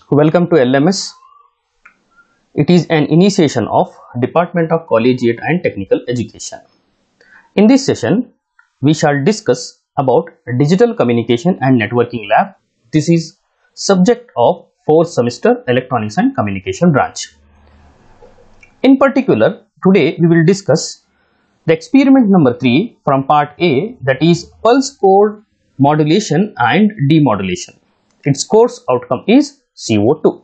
Welcome to LMS. It is an initiation of Department of Collegiate and Technical Education. In this session, we shall discuss about Digital Communication and Networking Lab. This is subject of 4th semester Electronics and Communication branch. In particular, today we will discuss the experiment number 3 from part A that is pulse code modulation and demodulation. Its course outcome is CO2.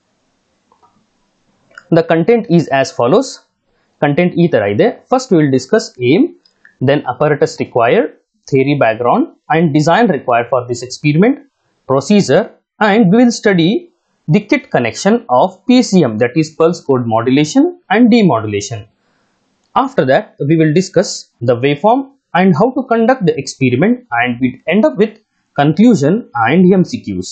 The content is as follows. Content ಈ ತರ ಇದೆ first will discuss aim then apparatus required, theory background and design required for this experiment, procedure and we will study the kit connection of PCM that is pulse code modulation and demodulation. After that, we will discuss the waveform and how to conduct the experiment and we end up with conclusion and MCQs.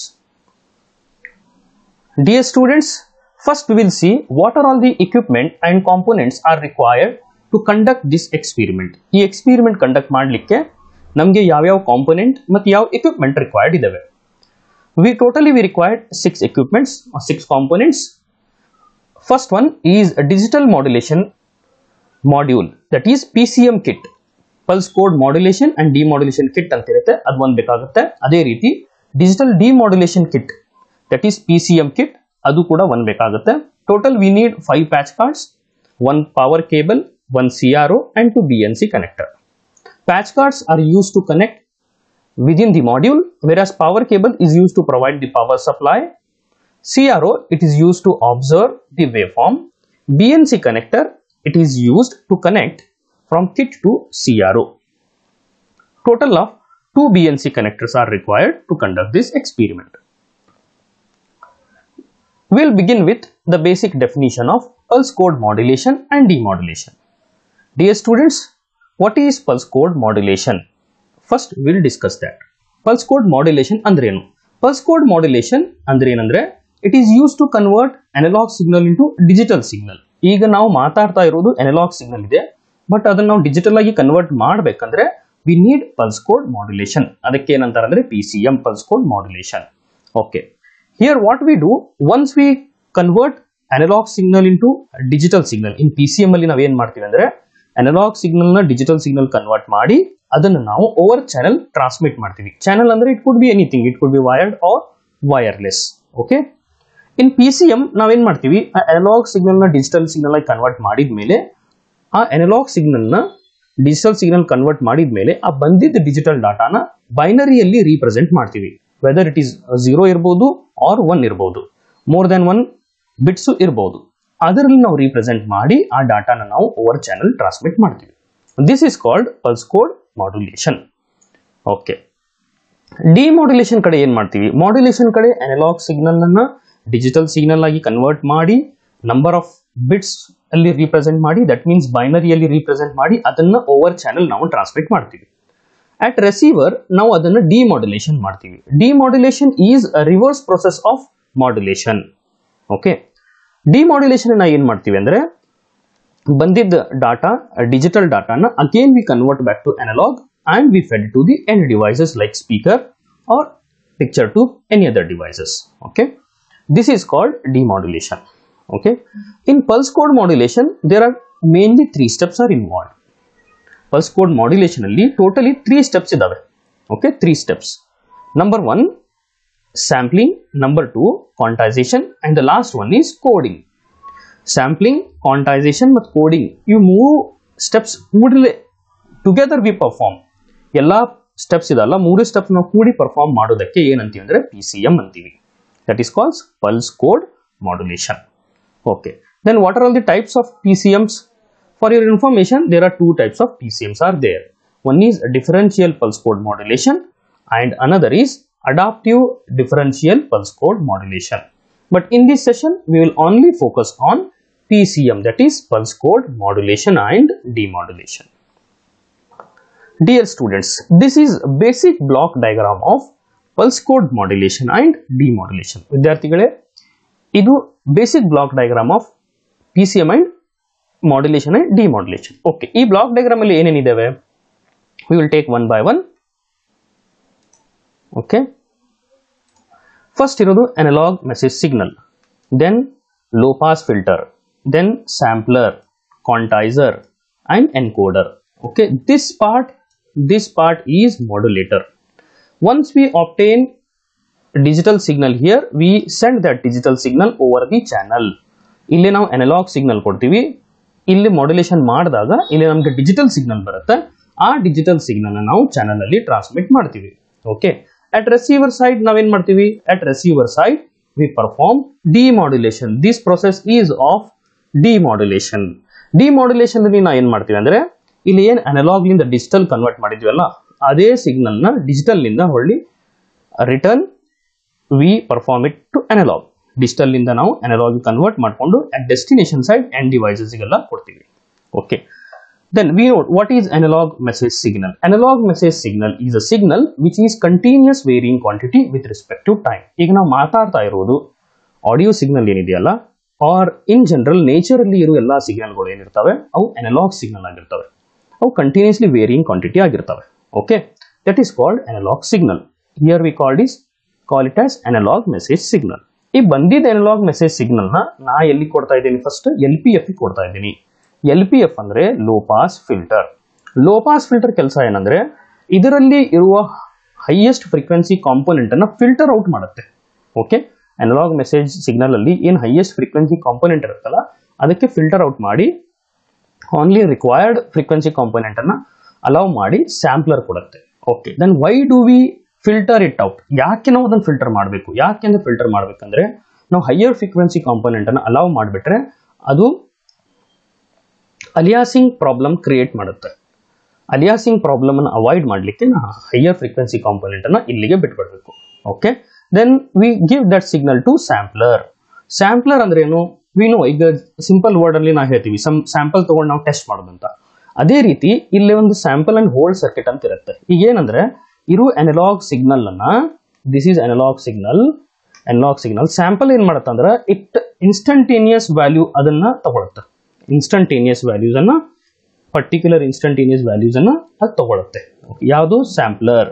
Dear students, first we will see what are all the equipment and components are required to conduct this experiment. ಈ experiment conduct ಮಾಡಲಿಕ್ಕೆ ನಮಗೆ ಯಾವ್ಯಾವ component ಮತ್ತು ಯಾವ equipment required ಇದಾವೆ. We totally we required six equipments or six components. First one is a digital modulation module that is P C M kit pulse code modulation and demodulation kit ಅಂತ ಇರುತ್ತೆ ಅದು ಒಂದು ಬೇಕಾಗುತ್ತೆ ಅದೇ ರೀತಿ digital demodulation kit that is P C M kit ಅದು ಕೂಡ ಒಂದು ಬೇಕಾಗುತ್ತೆ total we need five patch cords one power cable one C R O and two B N C connector patch cords are used to connect within the module whereas power cable is used to provide the power supply CRO it is used to observe the waveform BNC connector it is used to connect from kit to CRO. Total of two BNC connectors are required to conduct this experiment. We'll begin with the basic definition of pulse code modulation and demodulation. Dear students, what is pulse code modulation? First, we'll discuss that. Pulse code modulation ಅಂದ್ರೆ ಏನು pulse code modulation ಅಂದ್ರೆ ಏನಂದ್ರೆ it is use to convert analogue signal into digital signal ಈಗ ನಾವು ಮಾತಾಡ್ತಾ ಇರೋದು analogue signal ಇದೆ but ಅದನ್ನ ನಾವು ಡಿಜಿಟಲ್ ಆಗಿ ಕನ್ವರ್ಟ್ ಮಾಡಬೇಕಂದ್ರೆ we need pulse code modulation ಅದಕ್ಕೆ ಏನಂತಾರೆ ಅಂದ್ರೆ P C M pulse code modulation okay here what we do once we convert analogue signal into digital signal in P C M ಅಲ್ಲಿ ನಾವೇನ್ ಮಾಡ್ತೀವಿ ಅಂದ್ರೆ ಅನಲಾಗ್ ಸಿಗ್ನಲ್ ನ digital signal convert ಮಾಡಿ ಅದನ್ನು ನಾವು ಓವರ್ ಚಾನಲ್ ಟ್ರಾನ್ಸ್ಮಿಟ್ ಮಾಡ್ತೀವಿ channel ಅಂದ್ರೆ it could be anything it could be wired or wireless okay in P C M ನಾವೇನ್ ಮಾಡ್ತೀವಿ ಅನಲಾಗ್ ಸಿಗ್ನಲ್ ನ ಡಿಜಿಟಲ್ ಸಿಗ್ನಲ್ ಆಗಿ ಕನ್ವರ್ಟ್ ಮಾಡಿದ ಮೇಲೆ ಆ ಅನಲಾಗ್ ಸಿಗ್ನಲ್ ನ ಡಿಜಿಟಲ್ ಸಿಗ್ನಲ್ ಕನ್ವರ್ಟ್ ಮಾಡಿದ ಮೇಲೆ ಆ ಬಂದಿದ್ದ ಡಿಜಿಟಲ್ ಡಾಟಾನ ಬೈನರಿಯಲ್ಲಿ ರೀಪ್ರೆಸೆಂಟ್ ಮಾಡ್ತೀವಿ ವೆದರ್ ಇಟ್ ಈಸ್ ಝೀರೋ ಇರ್ಬೋದು ಆರ್ ಒನ್ ಇರ್ಬೋದು ಮೋರ್ ದೆನ್ ಒನ್ ಬಿಟ್ಸು ಇರ್ಬೋದು ಅದರಲ್ಲಿ ನಾವು ರೀಪ್ರೆಸೆಂಟ್ ಮಾಡಿ ಆ ಡಾಟಾನ ನಾವು ಓವರ್ ಚಾನಲ್ ಟ್ರಾನ್ಸ್ಮಿಟ್ ಮಾಡ್ತೀವಿ this is called pulse code modulation okay demodulation ಕಡೆ ಏನ್ ಮಾಡ್ತೀವಿ ಮಾಡ್ಯುಲೇಷನ್ ಕಡೆ ಅನಲಾಗ್ ಸಿಗ್ನಲ್ ಅನ್ನ ಡಿಜಿಟಲ್ ಸಿಗ್ನಲ್ ಆಗಿ ಕನ್ವರ್ಟ್ ಮಾಡಿ ನಂಬರ್ ಆಫ್ ಬಿಟ್ಸ್ ಅಲ್ಲಿ ರೀಪ್ರೆಸೆಂಟ್ ಮಾಡಿ ದಟ್ ಮೀನ್ಸ್ ಬೈನರಿಯಲ್ಲಿ ರೀಪ್ರೆಸೆಂಟ್ ಮಾಡಿ ಅದನ್ನ ಓವರ್ ಚಾನಲ್ ನಾವು ಟ್ರಾನ್ಸ್ಮಿಟ್ ಮಾಡ್ತೀವಿ ಅಟ್ ರೆಸೀವರ್ ನಾವು ಅದನ್ನ ಡಿಮಾಡ್ಯುಲೇಷನ್ ಮಾಡ್ತೀವಿ demodulation is a reverse process of modulation okay demodulation ನಾವು ಏನ್ ಮಾಡ್ತೀವಿ ಅಂದ್ರೆ ಬಂದಿದ್ದ ಡಾಟಾ ಡಿಜಿಟಲ್ ಡಾಟಾನ again we convert back to analogue and we fed to the end devices like speaker or picture to any other devices okay this is called demodulation okay in pulse code modulation there are mainly three steps are involved pulse code modulation ಅಲ್ಲಿ totally three steps ಇದಾವೆ okay three steps number one sampling number two quantization and the last one is coding sampling quantization ಮತ್ತು coding ಇವು ಮೂರು steps ಕೂಡಲೇ together we perform ಎಲ್ಲ steps ಇದಲ್ಲ ಮೂರು steps ನಾವು ಕೂಡಿ ಪರ್ಫಾರ್ಮ್ ಮಾಡೋದಕ್ಕೆ ಏನಂತೀವಿ ಅಂದ್ರೆ ಪಿ ಸಿ ಎಂ ಅಂತೀವಿ that is calls pulse code modulation okay then what are all the types of P C Ms for your information there are two types of P C Ms are there one is differential pulse code modulation and another is adaptive differential pulse code modulation. But in this session, we will only focus on PCM that is pulse code modulation and demodulation. Dear students, this is basic block diagram of pulse code modulation and demodulation. ವಿದ್ಯಾರ್ಥಿಗಳೇ ಇದು basic block diagram of P C M and modulation and demodulation okay ಈ block diagram ಅಲ್ಲಿ ಏನೇನಿದಾವೆ we will take one by one okay first ಇರೋದು analogue message signal then low pass filter then sampler quantizer and encoder okay this part this part is modulator once we obtain digital signal here we send that digital signal over the channel ಇಲ್ಲಿ ನಾವು analogue signal ಕೊಡ್ತೀವಿ ಇಲ್ಲಿ modulation ಮಾಡಿದಾಗ ಇಲ್ಲಿ ನಮಗೆ digital signal ಬರುತ್ತೆ ಆ digital signal ನಾವು ಚಾನಲ್ ಅಲ್ಲಿ ಟ್ರಾನ್ಸ್ಮಿಟ್ ಮಾಡ್ತೀವಿ ಓಕೆ ಅಟ್ ರಿಸೀವರ್ ಸೈಡ್ ನಾವೇನ್ ಮಾಡ್ತೀವಿ at receiver side we perform demodulation this process is of demodulation demodulation ಅಲ್ಲಿ ನಾವು ಏನ್ ಮಾಡ್ತೀವಿ ಅಂದ್ರೆ ಇಲ್ಲಿ ಏನ್ ಅನಲಾಗ್ ಲಿಂದ ಡಿಜಿಟಲ್ ಕನ್ವರ್ಟ್ ಮಾಡಿದ್ವಲ್ಲ ಅದೇ ಸಿಗ್ನಲ್ ನ ಡಿಜಿಟಲ್ ನಿಂದ ಹೊಳ್ಳಿ return we perform it to analogue digital ನಿಂದ ನಾವು ಅನಲಾಗ್ ಕನ್ವರ್ಟ್ ಮಾಡಿಕೊಂಡು at destination side and devices ಗೆಲ್ಲ ಕೊಡ್ತೀವಿ okay then we know what is analog message signal analog message signal is a signal which is continuous varying quantity with respect to time ಈಗ ನಾವು ಮಾತಾಡ್ತಾ ಇರೋದು audio signal ಏನಿದೆಯಲ್ಲ or in general nature ಅಲ್ಲಿ ಇರುವ ಎಲ್ಲಾ ಸಿಗ್ನಲ್ಗಳು ಏನಿರ್ತವೆ ಅವು ಅನಲಾಗ್ ಸಿಗ್ನಲ್ ಆಗಿರ್ತವೆ ಅವು ಕಂಟಿನ್ಯೂಸ್ಲಿ ವೇರಿಯಿಂಗ್ ಕ್ವಾಂಟಿಟಿ ಆಗಿರ್ತವೆ okay that is called analogue signal here we called is call it as analogue message signal ಈ ಬಂದಿದ್ದ ಅನಲಾಗ್ ಮೆಸೇಜ್ ಸಿಗ್ನಲ್ ನ ನಾ ಎಲ್ಲಿ ಕೊಡ್ತಾ ಇದ್ದೀನಿ ಫಸ್ಟ್ ಎಲ್ ಪಿ ಎಫ್ ಕೊಡ್ತಾ ಇದ್ದೀನಿ ಎಲ್ ಪಿ ಎಫ್ ಅಂದ್ರೆ low pass filter low pass filter ಕೆಲಸ ಏನಂದ್ರೆ ಇದರಲ್ಲಿ ಇರುವ ಹೈಯೆಸ್ಟ್ ಫ್ರೀಕ್ವೆನ್ಸಿ ಕಾಂಪೋನೆಂಟ್ ಅನ್ನ ಫಿಲ್ಟರ್ ಔಟ್ ಮಾಡುತ್ತೆ ಓಕೆ ಅನಲಾಗ್ ಮೆಸೇಜ್ ಸಿಗ್ನಲ್ ಅಲ್ಲಿ ಏನು ಹೈಯೆಸ್ಟ್ ಫ್ರೀಕ್ವೆನ್ಸಿ ಕಾಂಪೋನೆಂಟ್ ಇರುತ್ತಲ್ಲ ಅದಕ್ಕೆ ಫಿಲ್ಟರ್ ಔಟ್ ಮಾಡಿ ಓನ್ಲಿ ರಿಕ್ವೈರ್ಡ್ ಫ್ರೀಕ್ವೆನ್ಸಿ ಕಾಂಪೋನೆಂಟ್ ಅನ್ನ ಅಲೌ ಮಾಡಿ ಸ್ಯಾಂಪ್ಲರ್ ಕೊಡುತ್ತೆ okay then why do we filter it out ಯಾಕೆ ನಾವು ಅದನ್ನು ಫಿಲ್ಟರ್ ಮಾಡಬೇಕು ಯಾಕೆಂದ್ರೆ ಫಿಲ್ಟರ್ ಮಾಡ್ಬೇಕಂದ್ರೆ ನಾವು ಹೈಯರ್ ಫ್ರೀಕ್ವೆನ್ಸಿ ಕಾಂಪೋನೆಂಟ್ ಅನ್ನು ಅಲೌ ಮಾಡಿಬಿಟ್ರೆ ಅದು ಅಲಿಯಾಸಿಂಗ್ ಪ್ರಾಬ್ಲಮ್ ಕ್ರಿಯೇಟ್ ಮಾಡುತ್ತೆ ಅಲಿಯಾಸಿಂಗ್ ಪ್ರಾಬ್ಲಮ್ ಅನ್ನು ಅವಾಯ್ಡ್ ಮಾಡಲಿಕ್ಕೆ ನಾವು ಹೈಯರ್ ಫ್ರೀಕ್ವೆನ್ಸಿ ಕಾಂಪೋನೆಂಟ್ ಅನ್ನ ಇಲ್ಲಿಗೆ ಬಿಟ್ಬಿಡ್ಬೇಕು okay then we give that signal to sampler sampler ಅಂದ್ರೆ ಏನು ವಿ ನೋ ಈಗ ಸಿಂಪಲ್ ವರ್ಡ್ ಅಲ್ಲಿ ನಾವು ಹೇಳ್ತೀವಿ ಸಮ್ ಸ್ಯಾಂಪಲ್ ತಗೊಂಡು ನಾವು ಟೆಸ್ಟ್ ಮಾಡೋದಂತ ಅದೇ ರೀತಿ ಇಲ್ಲಿ ಒಂದು ಸ್ಯಾಂಪಲ್ ಅಂಡ್ ಹೋಲ್ಡ್ ಸರ್ಕಿಟ್ ಅಂತ ಇರುತ್ತೆ ಈಗ ಏನಂದ್ರೆ ಇರೋ ಅನಲಾಗ್ ಸಿಗ್ನಲ್ ಅನ್ನ this is analogue signal analogue signal sample ಏನ್ ಮಾಡುತ್ತೆ ಅಂದ್ರೆ ಇಟ್ ಇನ್ಸ್ಟಂಟೇನಿಯಸ್ ವ್ಯಾಲ್ಯೂ ಅದನ್ನ ತಗೊಳುತ್ತೆ ಇನ್ಸ್ಟಂಟೇನಿಯಸ್ ವ್ಯಾಲ್ಯೂಸ್ ಅನ್ನ ಪರ್ಟಿಕ್ಯುಲರ್ ಇನ್ಸ್ಟಂಟೇನಿಯಸ್ ವ್ಯಾಲ್ಯೂಸ್ ಅನ್ನ ಅದು ತಗೊಳುತ್ತೆ ಯಾವುದು ಸ್ಯಾಂಪ್ಲರ್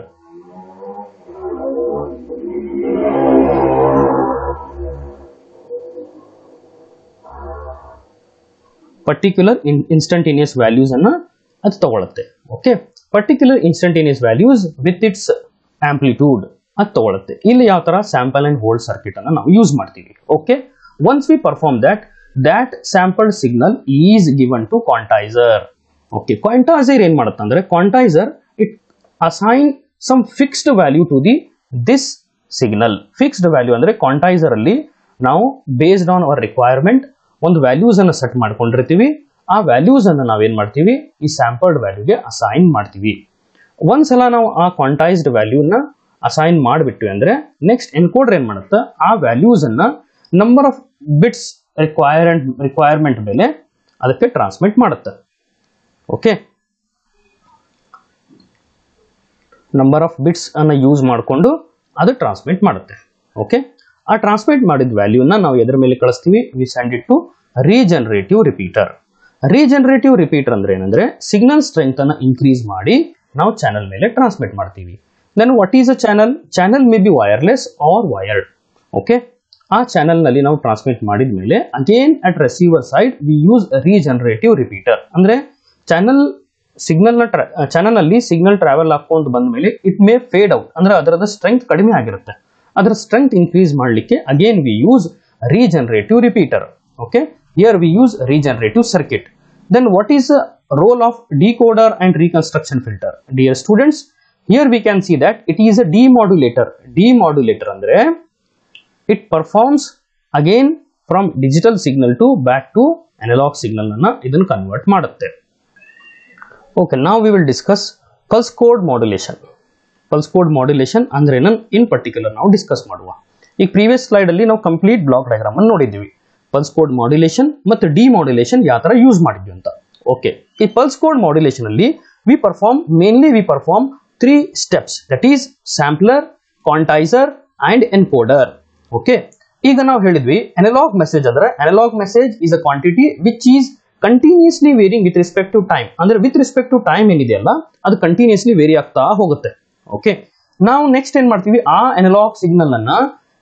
ಪರ್ಟಿಕ್ಯುಲರ್ ಇನ್ಸ್ಟಂಟೇನಿಯಸ್ ವ್ಯಾಲ್ಯೂಸ್ ಅನ್ನ ಅದು ತಗೊಳುತ್ತೆ okay particular instantaneous values with its amplitude ಅದು ತಗೊಳುತ್ತೆ ಇಲ್ಲಿ ಯಾವ ತರ ಸ್ಯಾಂಪಲ್ ಅಂಡ್ ಹೋಲ್ಡ್ ಸರ್ಕಿಟ್ ಅನ್ನ ನಾವು ಯೂಸ್ ಮಾಡ್ತೀವಿ okay once we perform that that sampled signal is given to quantizer okay quantizer ಏನ್ ಮಾಡುತ್ತೆ ಅಂದ್ರೆ quantizer it assign some fixed value to the this signal fixed value ಅಂದ್ರೆ quantizer ಅಲ್ಲಿ ನಾವು based on our requirement ಒಂದು values ಅನ್ನು set ಮಾಡ್ಕೊಂಡಿರ್ತೀವಿ ಆ ವ್ಯಾಲ್ಯೂಸ್ ಅನ್ನು ನಾವೇನ್ ಮಾಡ್ತೀವಿ ಈ ಸ್ಯಾಂಪಲ್ಡ್ ವ್ಯಾಲ್ಯೂಗೆ ಅಸೈನ್ ಮಾಡ್ತೀವಿ ಒಂದ್ಸಲ ನಾವು ಆ ಕ್ವಾಂಟೈಸ್ಡ್ ವ್ಯಾಲ್ಯೂನ ಅಸೈನ್ ಮಾಡಿಬಿಟ್ವಿ ಅಂದ್ರೆ ನೆಕ್ಸ್ಟ್ ಎನ್ಕೋಡರ್ ಏನ್ ಮಾಡುತ್ತೆ ಆ ವ್ಯಾಲ್ಯೂಸ್ ಅನ್ನ number of bits requirement requirement ಮೇಲೆ ಅದಕ್ಕೆ ಟ್ರಾನ್ಸ್ಮಿಟ್ ಮಾಡುತ್ತೆ ಓಕೆ ನಂಬರ್ ಆಫ್ ಬಿಟ್ಸ್ ಅನ್ನ ಯೂಸ್ ಮಾಡಿಕೊಂಡು ಅದು ಟ್ರಾನ್ಸ್ಮಿಟ್ ಮಾಡುತ್ತೆ ಓಕೆ ಆ ಟ್ರಾನ್ಸ್ಮಿಟ್ ಮಾಡಿದ ವ್ಯಾಲ್ಯೂನ ನಾವು ಎದ್ರ ಮೇಲೆ ಕಳಿಸ್ತೀವಿ we send it to regenerative repeater regenerative repeater ಅಂದ್ರೆ ಏನಂದ್ರೆ ಸಿಗ್ನಲ್ ಸ್ಟ್ರೆಂತ್ ಅನ್ನ ಇನ್ಕ್ರೀಸ್ ಮಾಡಿ ನಾವು ಚಾನಲ್ ಮೇಲೆ ಟ್ರಾನ್ಸ್ಮಿಟ್ ಮಾಡ್ತೀವಿ then what is a channel channel may be wireless or wired okay ಆ ಚಾನಲ್ ನಲ್ಲಿ ನಾವು ಟ್ರಾನ್ಸ್ಮಿಟ್ ಮಾಡಿದ ಮೇಲೆ again at receiver side we use regenerative repeater ಅಂದ್ರೆ ಚಾನಲ್ ಸಿಗ್ನಲ್ ನ ಚಾನಲ್ ಅಲ್ಲಿ ಸಿಗ್ನಲ್ ಟ್ರಾವೆಲ್ ಹಾಕೊಂಡು ಬಂದ ಮೇಲೆ ಇಟ್ ಮೇ ಫೇಡ್ ಔಟ್ ಅಂದ್ರೆ ಅದರದ ಸ್ಟ್ರೆಂತ್ ಕಡಿಮೆ ಆಗಿರುತ್ತೆ ಅದರ ಸ್ಟ್ರೆಂತ್ ಇನ್ಕ್ರೀಸ್ ಮಾಡಲಿಕ್ಕೆ again we use regenerative repeater okay here we use regenerative circuit then what is role of decoder and reconstruction filter dear students here we can see that it is a demodulator demodulator ಅಂದ್ರೆ it performs again from digital signal to back to analogue signal ಅನ್ನ ಇದನ್ನು convert ಮಾಡುತ್ತೆ okay ನಾವು we will discuss pulse code modulation pulse code modulation ಅಂದ್ರೆ ಏನನ್ ಇನ್ particular ನಾವು discuss ಮಾಡುವ ಈಗ ಪ್ರೀವಿಯಸ್ ಸ್ಲೈಡ್ ಅಲ್ಲಿ ನಾವು ಕಂಪ್ಲೀಟ್ ಬ್ಲಾಕ್ ಡಯಾಗ್ರಾಮ್ ಅನ್ನು ನೋಡಿದ್ವಿ ಪಲ್ಸ್ ಕೋಡ್ ಮಾಡ್ಯುಲೇಷನ್ ಮತ್ತು ಡಿ ಮಾಡ್ಯುಲೇಷನ್ ಯಾವ ತರ ಯೂಸ್ ಮಾಡಿದ್ವಿ ಅಂತ ಓಕೆ ಈ ಪಲ್ಸ್ ಕೋಡ್ ಮಾಡ್ಯುಲೇಷನ್ ಅಲ್ಲಿ we perform mainly we perform three steps that is sampler quantizer and encoder okay ಈಗ ನಾವು ಹೇಳಿದ್ವಿ ಅನಲಾಗ್ ಮೆಸೇಜ್ ಅಂದ್ರೆ analogue message is a quantity which is continuously varying with respect to time ಅಂದ್ರೆ with respect to time ಏನಿದೆಯಲ್ಲ ಅದು continuously very ಆಗ್ತಾ ಹೋಗುತ್ತೆ okay ನಾವು ನೆಕ್ಸ್ಟ್ ಏನ್ ಮಾಡ್ತೀವಿ ಆ ಅನಲಾಗ್ ಸಿಗ್ನಲ್ ಅನ್ನ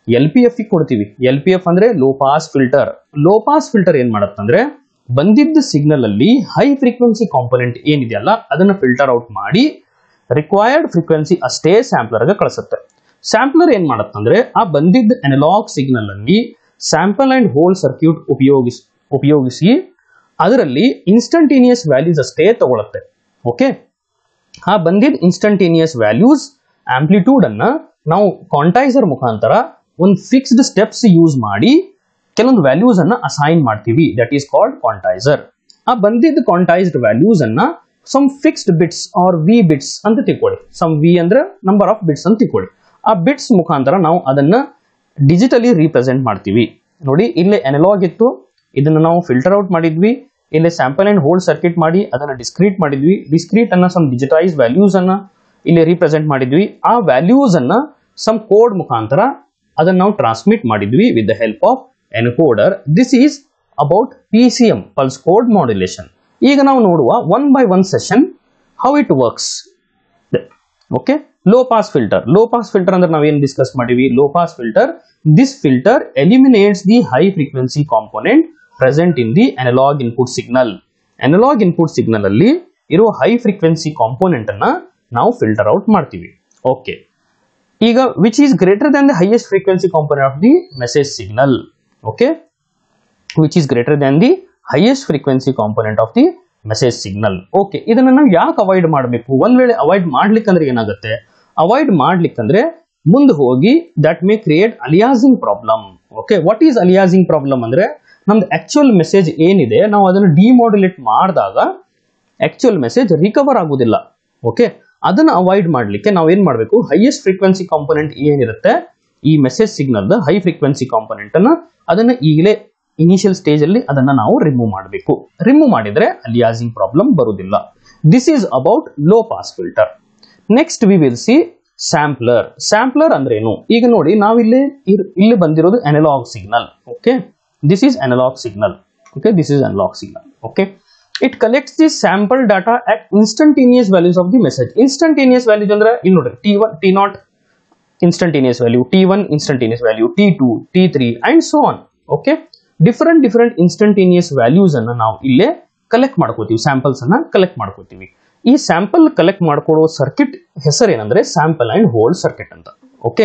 ಎಲ್ ಪಿ ಎಫ್ ಕೊಡ್ತೀವಿ ಎಲ್ ಪಿ ಎಫ್ ಅಂದ್ರೆ low pass filter low pass filter ಏನ್ ಮಾಡತ್ತಂದ್ರೆ ಬಂದಿದ್ದ ಸಿಗ್ನಲ್ ಅಲ್ಲಿ ಹೈ ಫ್ರೀಕ್ವೆನ್ಸಿ ಕಾಂಪೊನೆಂಟ್ ಏನಿದೆಯಲ್ಲ ಅದನ್ನ ಫಿಲ್ಟರ್ ಔಟ್ ಮಾಡಿ ರಿಕ್ವೈರ್ಡ್ ಫ್ರೀಕ್ವೆನ್ಸಿ ಅಷ್ಟೇ ಸ್ಯಾಂಪ್ಲರ್ ಗೆ ಕಳಿಸುತ್ತೆ ಸ್ಯಾಂಪ್ಲರ್ ಏನ್ ಮಾಡತ್ತಂದ್ರೆ ಆ ಬಂದಿದ್ದ ಅನಲಾಗ್ ಸಿಗ್ನಲ್ ಅಲ್ಲಿ ಸ್ಯಾಂಪಲ್ ಅಂಡ್ ಹೋಲ್ ಸರ್ಕ್ಯೂಟ್ ಉಪಯೋಗಿಸ್ ಉಪಯೋಗಿಸಿ ಅದರಲ್ಲಿ ಇನ್ಸ್ಟಂಟೇನಿಯಸ್ ವ್ಯಾಲ್ಯೂಸ್ ಅಷ್ಟೇ ತಗೊಳುತ್ತೆ ಓಕೆ ಆ ಬಂದಿದ್ದ ಇನ್ಸ್ಟಂಟೇನಿಯಸ್ ವ್ಯಾಲ್ಯೂಸ್ ಆಂಪ್ಲಿಟ್ಯೂಡ್ ಅನ್ನ ನಾವು ಕಾಂಟೈಸರ್ ಮುಖಾಂತರ ಒಂದು ಫಿಕ್ಸ್ಡ್ ಸ್ಟೆಪ್ಸ್ ಯೂಸ್ ಮಾಡಿ ಕೆಲವೊಂದು ವ್ಯಾಲ್ಯೂಸ್ ಅನ್ನ ಅಸೈನ್ ಮಾಡ್ತೀವಿ ದಟ್ ಈಸ್ ಕಾಲ್ಡ್ ಕ್ವಾಂಟೈಸರ್ ಆ ಬಂದಿದ್ದ ಕ್ವಾಂಟೈಸ್ಡ್ ವ್ಯಾಲ್ಯೂಸ್ ಅನ್ನ some fixed bits or V bits ಅಂತ ತಿಳ್ಕೊಳ್ಳಿ ಸಮ್ ವಿ ಅಂದ್ರೆ ನಂಬರ್ ಆಫ್ ಬಿಟ್ಸ್ ಅಂತ ತಿಳ್ಕೊಳ್ಳಿ ಆ ಬಿಟ್ಸ್ ಮುಖಾಂತರ ನಾವು ಅದನ್ನ ಡಿಜಿಟಲಿ ರೀಪ್ರೆಸೆಂಟ್ ಮಾಡ್ತೀವಿ ನೋಡಿ ಇಲ್ಲೇ ಅನಲಾಗ್ ಇತ್ತು ಇದನ್ನ ನಾವು ಫಿಲ್ಟರ್ ಔಟ್ ಮಾಡಿದ್ವಿ ಇಲ್ಲಿ ಸ್ಯಾಂಪಲ್ ಅಂಡ್ ಹೋಲ್ಡ್ ಸರ್ಕ್ಯೂಟ್ ಮಾಡಿ ಅದನ್ನ ಡಿಸ್ಕ್ರೀಟ್ ಮಾಡಿದ್ವಿ ಡಿಸ್ಕ್ರೀಟ್ ಅನ್ನ ಸಮ್ ಡಿಜಿಟೈಸ್ ವ್ಯಾಲ್ಯೂಸ್ ಅನ್ನ ಇಲ್ಲಿ ರೀಪ್ರೆಸೆಂಟ್ ಮಾಡಿದ್ವಿ ಆ ವ್ಯಾಲ್ಯೂಸ್ ಅನ್ನ ಸಮ್ ಕೋಡ್ ಮುಖಾಂತರ ಅದನ್ನ ನಾವು ಟ್ರಾನ್ಸ್ಮಿಟ್ ಮಾಡಿದ್ವಿ with the help of encoder this is about P C M pulse code modulation ಈಗ ನಾವು ನೋಡುವ one by one session how it works okay low pass filter low pass filter ಅಂದ್ರೆ ನಾವೇನು discuss ಮಾಡಿವಿ low pass filter this filter eliminates the high frequency component present in the analogue input signal analogue input signal ಅಲ್ಲಿ ಇರೋ high frequency component ಅನ್ನ ನಾವು filter out ಮಾಡ್ತೀವಿ okay ಈಗ which is greater than the highest frequency component of the message signal okay which is greater than the highest frequency component of the message signal okay ಇದನ್ನ ನಾವು ಯಾಕೆ avoid ಮಾಡಬೇಕು ಒಂದ್ ವೇಳೆ ಅವಾಯ್ಡ್ ಮಾಡ್ಲಿಕ್ಕಂದ್ರೆ ಏನಾಗುತ್ತೆ avoid ಮಾಡ್ಲಿಕ್ಕಂದ್ರೆ ಮುಂದೆ ಹೋಗಿ that may create aliasing problem okay what is aliasing problem ಅಂದ್ರೆ ನಮ್ದು ಆಕ್ಚುಯಲ್ ಮೆಸೇಜ್ ಏನಿದೆ ನಾವು ಅದನ್ನು ಡಿಮಾಡ್ಯುಲೇಟ್ ಮಾಡಿದಾಗ ಆಕ್ಚುಯಲ್ ಮೆಸೇಜ್ ರಿಕವರ್ ಆಗುದಿಲ್ಲ ಓಕೆ ಅದನ್ನ ಅವಾಯ್ಡ್ ಮಾಡಲಿಕ್ಕೆ ನಾವು ಏನ್ ಮಾಡಬೇಕು ಹೈಯೆಸ್ಟ್ ಫ್ರೀಕ್ವೆನ್ಸಿ ಕಾಂಪೊನೆಂಟ್ ಏನಿರುತ್ತೆ ಈ message signal high frequency component ಅನ್ನ ಅದನ್ನ ಈಗಲೇ ಇನಿಷಿಯಲ್ ಸ್ಟೇಜ್ ಅಲ್ಲಿ ಅದನ್ನ ನಾವು ರಿಮೂವ್ ಮಾಡಬೇಕು ರಿಮೂವ್ ಮಾಡಿದ್ರೆ ಅಲಿಯಾಸಿಂಗ್ ಪ್ರಾಬ್ಲಮ್ ಬರುವುದಿಲ್ಲ this is about low pass filter next we will see sampler sampler ಅಂದ್ರೆ ಏನು ಈಗ ನೋಡಿ ನಾವಿಲ್ಲಿ ಇರ್- ಇಲ್ಲಿ ಬಂದಿರೋದು analogue signal okay this is analogue signal okay this is analogue signal okay it collects the sample data at instantaneous values of the message instantaneous values ಅಂದ್ರೆ ಇಲ್ಲಿ ನೋಡ್ರಿ T one T naught instantaneous value t1 instantaneous value t2 t3 and so on okay different different instantaneous values ಅನ್ನ ನಾವು ಇಲ್ಲೇ collect ಮಾಡ್ಕೋತೀವಿ samples ಅನ್ನ collect ಮಾಡ್ಕೋತೀವಿ ಈ ಸ್ಯಾಂಪಲ್ ಕಲೆಕ್ಟ್ ಮಾಡ್ಕೊಳ್ಳೋ ಸರ್ಕಿಟ್ ಹೆಸರು ಏನಂದ್ರೆ ಸ್ಯಾಂಪಲ್ ಅಂಡ್ ಹೋಲ್ಡ್ ಸರ್ಕಿಟ್ ಅಂತ ಓಕೆ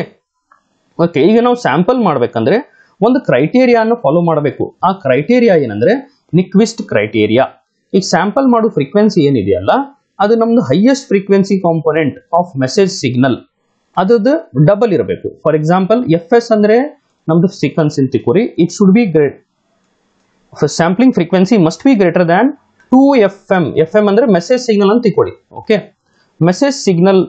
ಓಕೆ ಈಗ ನಾವು ಸ್ಯಾಂಪಲ್ ಮಾಡ್ಬೇಕಂದ್ರೆ ಒಂದು ಕ್ರೈಟೇರಿಯಾನ ಫಾಲೋ ಮಾಡಬೇಕು ಆ ಕ್ರೈಟೇರಿಯಾ ಏನಂದ್ರೆ ನಿಕ್ವಿಸ್ಟ್ ಕ್ರೈಟೇರಿಯಾ ಈಗ ಸ್ಯಾಂಪಲ್ ಮಾಡೋ ಫ್ರೀಕ್ವೆನ್ಸಿ ಏನಿದೆಯಲ್ಲ ಅದು ನಮ್ದು highest frequency component of message signal ಅದದ್ದು ಡಬಲ್ ಇರಬೇಕು ಫಾರ್ ಎಕ್ಸಾಂಪಲ್ ಎಫ್ ಎಸ್ ಅಂದ್ರೆ ನಮ್ದು ಸೀಕ್ವೆನ್ಸ್ ಅಂತ ತಿಳ್ಕೊರಿ it should be great sampling frequency must be greater than two F M F M ಅಂದ್ರೆ ಮೆಸೇಜ್ ಸಿಗ್ನಲ್ ಅಂತ ತಿಳ್ಕೊಳ್ಳಿ ಓಕೆ ಮೆಸೇಜ್ ಸಿಗ್ನಲ್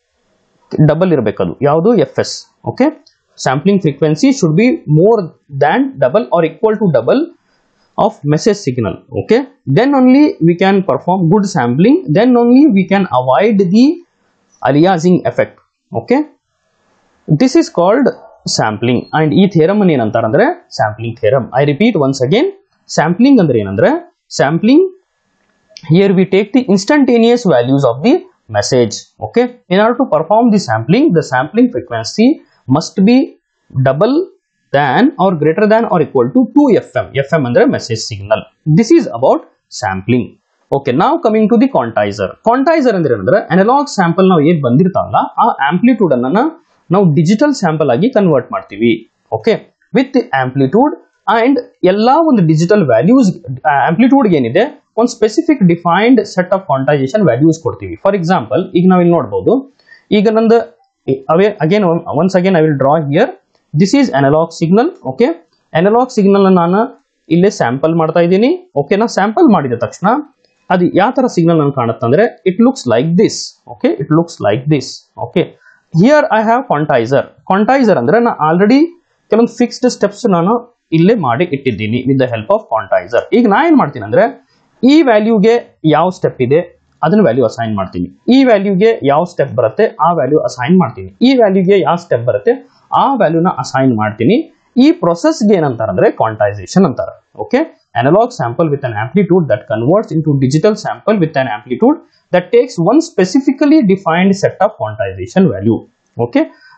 ಡಬಲ್ ಇರಬೇಕದು ಯಾವುದು F S okay sampling frequency should be more than double or equal to double of message signal okay then only we can perform good sampling then only we can avoid the aliasing effect okay this is called sampling and ಈ theorem ಅನ್ನು ಏನಂತಾರೆ ಅಂದ್ರೆ sampling theorem I repeat once again sampling ಅಂದ್ರೆ ಏನಂದ್ರೆ sampling here we take the instantaneous values of the message okay in order to perform the sampling the sampling frequency must be double than or greater than or equal to 2 fm fm ಅಂದ್ರೆ message signal this is about sampling okay now coming to the quantizer quantizer ಅಂದ್ರೆ ಏನಂದ್ರೆ analogue sample ನಾವು ಏನ್ ಬಂದಿರ್ತಾವಲ್ಲ ಆ amplitude ಅನ್ನ ನಾವು digital sample ಆಗಿ convert ಮಾಡ್ತೀವಿ ಓಕೆ ವಿತ್ ಆಂಪ್ಲಿಟ್ಯೂಡ್ ಅಂಡ್ ಎಲ್ಲಾ ಒಂದು ಡಿಜಿಟಲ್ ವ್ಯಾಲ್ಯೂಸ್ ಆಂಪ್ಲಿಟ್ಯೂಡ್ ಏನಿದೆ ಒಂದು specific defined set of quantization values ಕೊಡ್ತೀವಿ ಫಾರ್ ಎಕ್ಸಾಂಪಲ್ ಈಗ ನಾವು ಇಲ್ಲಿ ನೋಡ್ಬೋದು ಈಗ ನಂದು ಅವೇ again once again I will draw here this is analogue signal okay analog signal ನಾನು ಇಲ್ಲೇ ಸ್ಯಾಂಪಲ್ ಮಾಡ್ತಾ ಇದ್ದೀನಿ ಓಕೆ ನಾ ಸ್ಯಾಂಪಲ್ ಮಾಡಿದ ತಕ್ಷಣ ಅದು ಯಾವ ತರ ಸಿಗ್ನಲ್ ನನ್ಗೆ ಕಾಣುತ್ತೆ ಅಂದ್ರೆ it looks like this okay it looks like this okay here I have quantizer quantizer ಅಂದ್ರೆ ನಾ ಆಲ್ರೆಡಿ ಕೆಲವೊಂದು ಫಿಕ್ಸ್ಡ್ ಸ್ಟೆಪ್ಸ್ ನಾನು ಇಲ್ಲೇ ಮಾಡಿ ಇಟ್ಟಿದ್ದೀನಿ with the help of quantizer ಈಗ ನಾ ಏನ್ ಮಾಡ್ತೀನಿ ಅಂದ್ರೆ ಈ ವ್ಯಾಲ್ಯೂಗೆ ಯಾವ ಸ್ಟೆಪ್ ಇದೆ ಅದನ್ನ ವ್ಯಾಲ್ಯೂ ಅಸೈನ್ ಮಾಡ್ತೀನಿ ಈ ವ್ಯಾಲ್ಯೂಗೆ ಯಾವ ಸ್ಟೆಪ್ ಬರುತ್ತೆ ಆ ವ್ಯಾಲ್ಯೂ ಅಸೈನ್ ಮಾಡ್ತೀನಿ ಈ ವ್ಯಾಲ್ಯೂಗೆ ಯಾವ ಸ್ಟೆಪ್ ಬರುತ್ತೆ ಆ ವ್ಯಾಲ್ಯೂನ ಅಸೈನ್ ಮಾಡ್ತೀನಿ ಈ ಪ್ರೊಸೆಸ್ಗೆ ಏನಂತಾರೆ ಅಂದ್ರೆ ಕ್ವಾಂಟೈಸೇಷನ್ ಅಂತಾರೆ okay analog sample with an amplitude that converts into digital sample with an amplitude that takes one specifically defined set of quantization value okay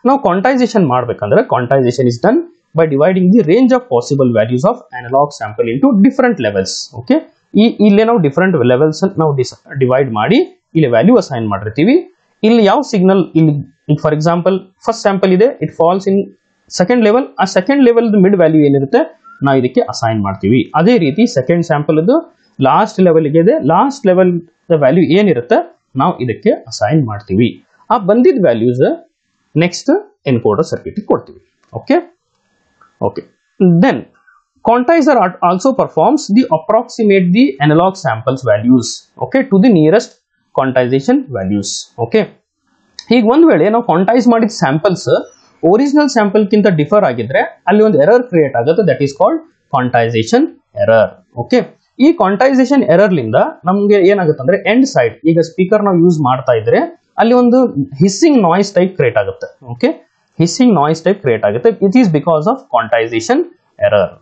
ನಾವು ಕ್ವಾಂಟೈಸೇಷನ್ ಮಾಡ್ಬೇಕಂದ್ರೆ quantization is done by dividing the range of possible values of analog sample into different levels okay ಈ ಇಲ್ಲಿ ನಾವು different levels ನಾವು divide ಮಾಡಿ ಇಲ್ಲಿ value assign ಮಾಡಿರ್ತೀವಿ ಇಲ್ಲಿ ಯಾವ ಸಿಗ್ನಲ್ ಇಲ್ಲಿ ಫಾರ್ ಎಕ್ಸಾಂಪಲ್ ಫಸ್ಟ್ ಸ್ಯಾಂಪಲ್ ಇದೆ it falls in second level ಆ ಸೆಕೆಂಡ್ ಲೆವೆಲ್ ಮಿಡ್ ವ್ಯಾಲ್ಯೂ ಏನಿರುತ್ತೆ ನಾವು ಇದಕ್ಕೆ ಅಸೈನ್ ಮಾಡ್ತೀವಿ ಅದೇ ರೀತಿ ಸೆಕೆಂಡ್ ಸ್ಯಾಂಪಲ್ ಲಾಸ್ಟ್ ಲೆವೆಲ್ಗೆ ಇದೆ ಲಾಸ್ಟ್ ಲೆವೆಲ್ ವ್ಯಾಲ್ಯೂ ಏನಿರುತ್ತೆ ನಾವು ಇದಕ್ಕೆ ಅಸೈನ್ ಮಾಡ್ತೀವಿ ಆ ಬಂದಿದ್ದ ವ್ಯಾಲ್ಯೂಸ್ ನೆಕ್ಸ್ಟ್ ಎನ್ಕೋಡರ್ ಸರ್ಕ್ಯೂಟ್ ಕೊಡ್ತೀವಿ okay okay then quantizer art also performs the approximate the analog samples values okay to the nearest quantization values okay ಈಗ ಒಂದ್ ವೇಳೆ ನಾವು ಕ್ವಾಂಟೈಸ್ ಮಾಡಿದ ಸ್ಯಾಂಪಲ್ಸ್ ಒರಿಜಿನಲ್ ಸ್ಯಾಂಪಲ್ ಕಿಂತ ಡಿಫರ್ ಆಗಿದ್ರೆ ಅಲ್ಲಿ ಒಂದು ಎರರ್ ಕ್ರಿಯೇಟ್ ಆಗುತ್ತೆ that is called quantization error okay ಈ ಕ್ವಾಂಟೈಸೇಷನ್ ಎರರ್ ಲಿಂದ ನಮ್ಗೆ ಏನಾಗುತ್ತೆ ಅಂದ್ರೆ ಎಂಡ್ ಸೈಡ್ ಈಗ ಸ್ಪೀಕರ್ ನಾವು ಯೂಸ್ ಮಾಡ್ತಾ ಇದ್ರೆ ಅಲ್ಲಿ ಒಂದು ಹಿಸ್ಸಿಂಗ್ ನಾಯ್ಸ್ ಟೈಪ್ ಕ್ರಿಯೇಟ್ ಆಗುತ್ತೆ okay hissing noise type create ಆಗುತ್ತೆ it is because of quantization error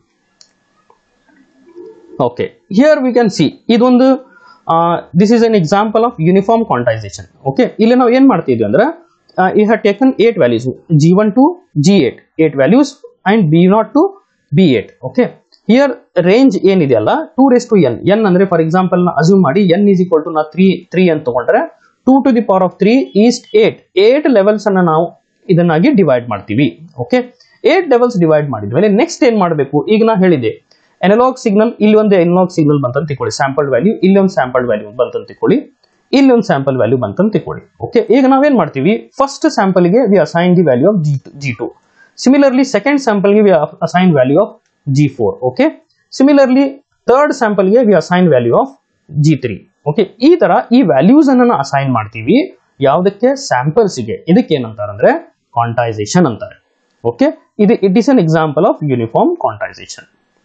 okay here we can see ಇದೊಂದು this is an example of uniform quantization okay ಇಲ್ಲಿ ನಾವು ಏನ್ ಮಾಡ್ತಿದ್ವಿ ಅಂದ್ರೆ you have taken eight values G one to G eight eight values and B naught to B eight okay here range ಏನಿದೆಯಲ್ಲ two raise to N N ಅಂದ್ರೆ for example ನಾ assume ಮಾಡಿ N is equal to ನಾ three three ಅಂತ ತಗೊಂಡ್ರೆ two to the power of three is eight eight levels ಅನ್ನ ನಾವು ಇದನ್ನಾಗಿ ಡಿವೈಡ್ ಮಾಡ್ತೀವಿ ಓಕೆ ಏಟ್ ಲೆವೆಲ್ಸ್ ಡಿವೈಡ್ ಮಾಡಿದ್ಮೇಲೆ ನೆಕ್ಸ್ಟ್ ಏನ್ ಮಾಡಬೇಕು ಈಗ ನಾ ಹೇಳಿದೆ ಎನಲಾಗ್ ಸಿಗ್ನಲ್ ಇಲ್ಲಿ ಒಂದು ಎನಲಾಗ್ ಸಿಗ್ನಲ್ ಬಂತಂತ ತಿಳ್ಕೊಳ್ಳಿ ಸ್ಯಾಂಪಲ್ ವ್ಯಾಲ್ಯೂ ಇಲ್ಲಿ ಒಂದು ಸ್ಯಾಂಪಲ್ ವ್ಯಾಲ್ಯೂ ಬಂತಂತ ತಿಳ್ಕೊಳ್ಳಿ ಇಲ್ಲಿ ಒಂದು ಸ್ಯಾಂಪಲ್ ವ್ಯಾಲ್ಯೂ ಬಂತಂತ ತಿಳ್ಕೊಳ್ಳಿ ಓಕೆ ಈಗ ನಾವೇನ್ ಮಾಡ್ತೀವಿ ಫಸ್ಟ್ ಸ್ಯಾಂಪಲ್ಗೆ we assign the value of G G two similarly second ಸ್ಯಾಂಪಲ್ಗೆ we assign value of G four okay similarly third ಸ್ಯಾಂಪಲ್ಗೆ we assign value of G three okay ಈ ತರ ಈ ವ್ಯಾಲ್ಯೂಸ್ ಅನ್ನ ಅಸೈನ್ ಮಾಡ್ತೀವಿ ಯಾವುದಕ್ಕೆ ಸ್ಯಾಂಪಲ್ಸ್ಗೆ ಇದಕ್ಕೆ ಏನಂತಾರೆ ಅಂದ್ರೆ ಕ್ವಾಂಟೈಸೇಷನ್ ಅಂತಾರೆ ಓಕೆ ಇದು it is an example of uniform quantization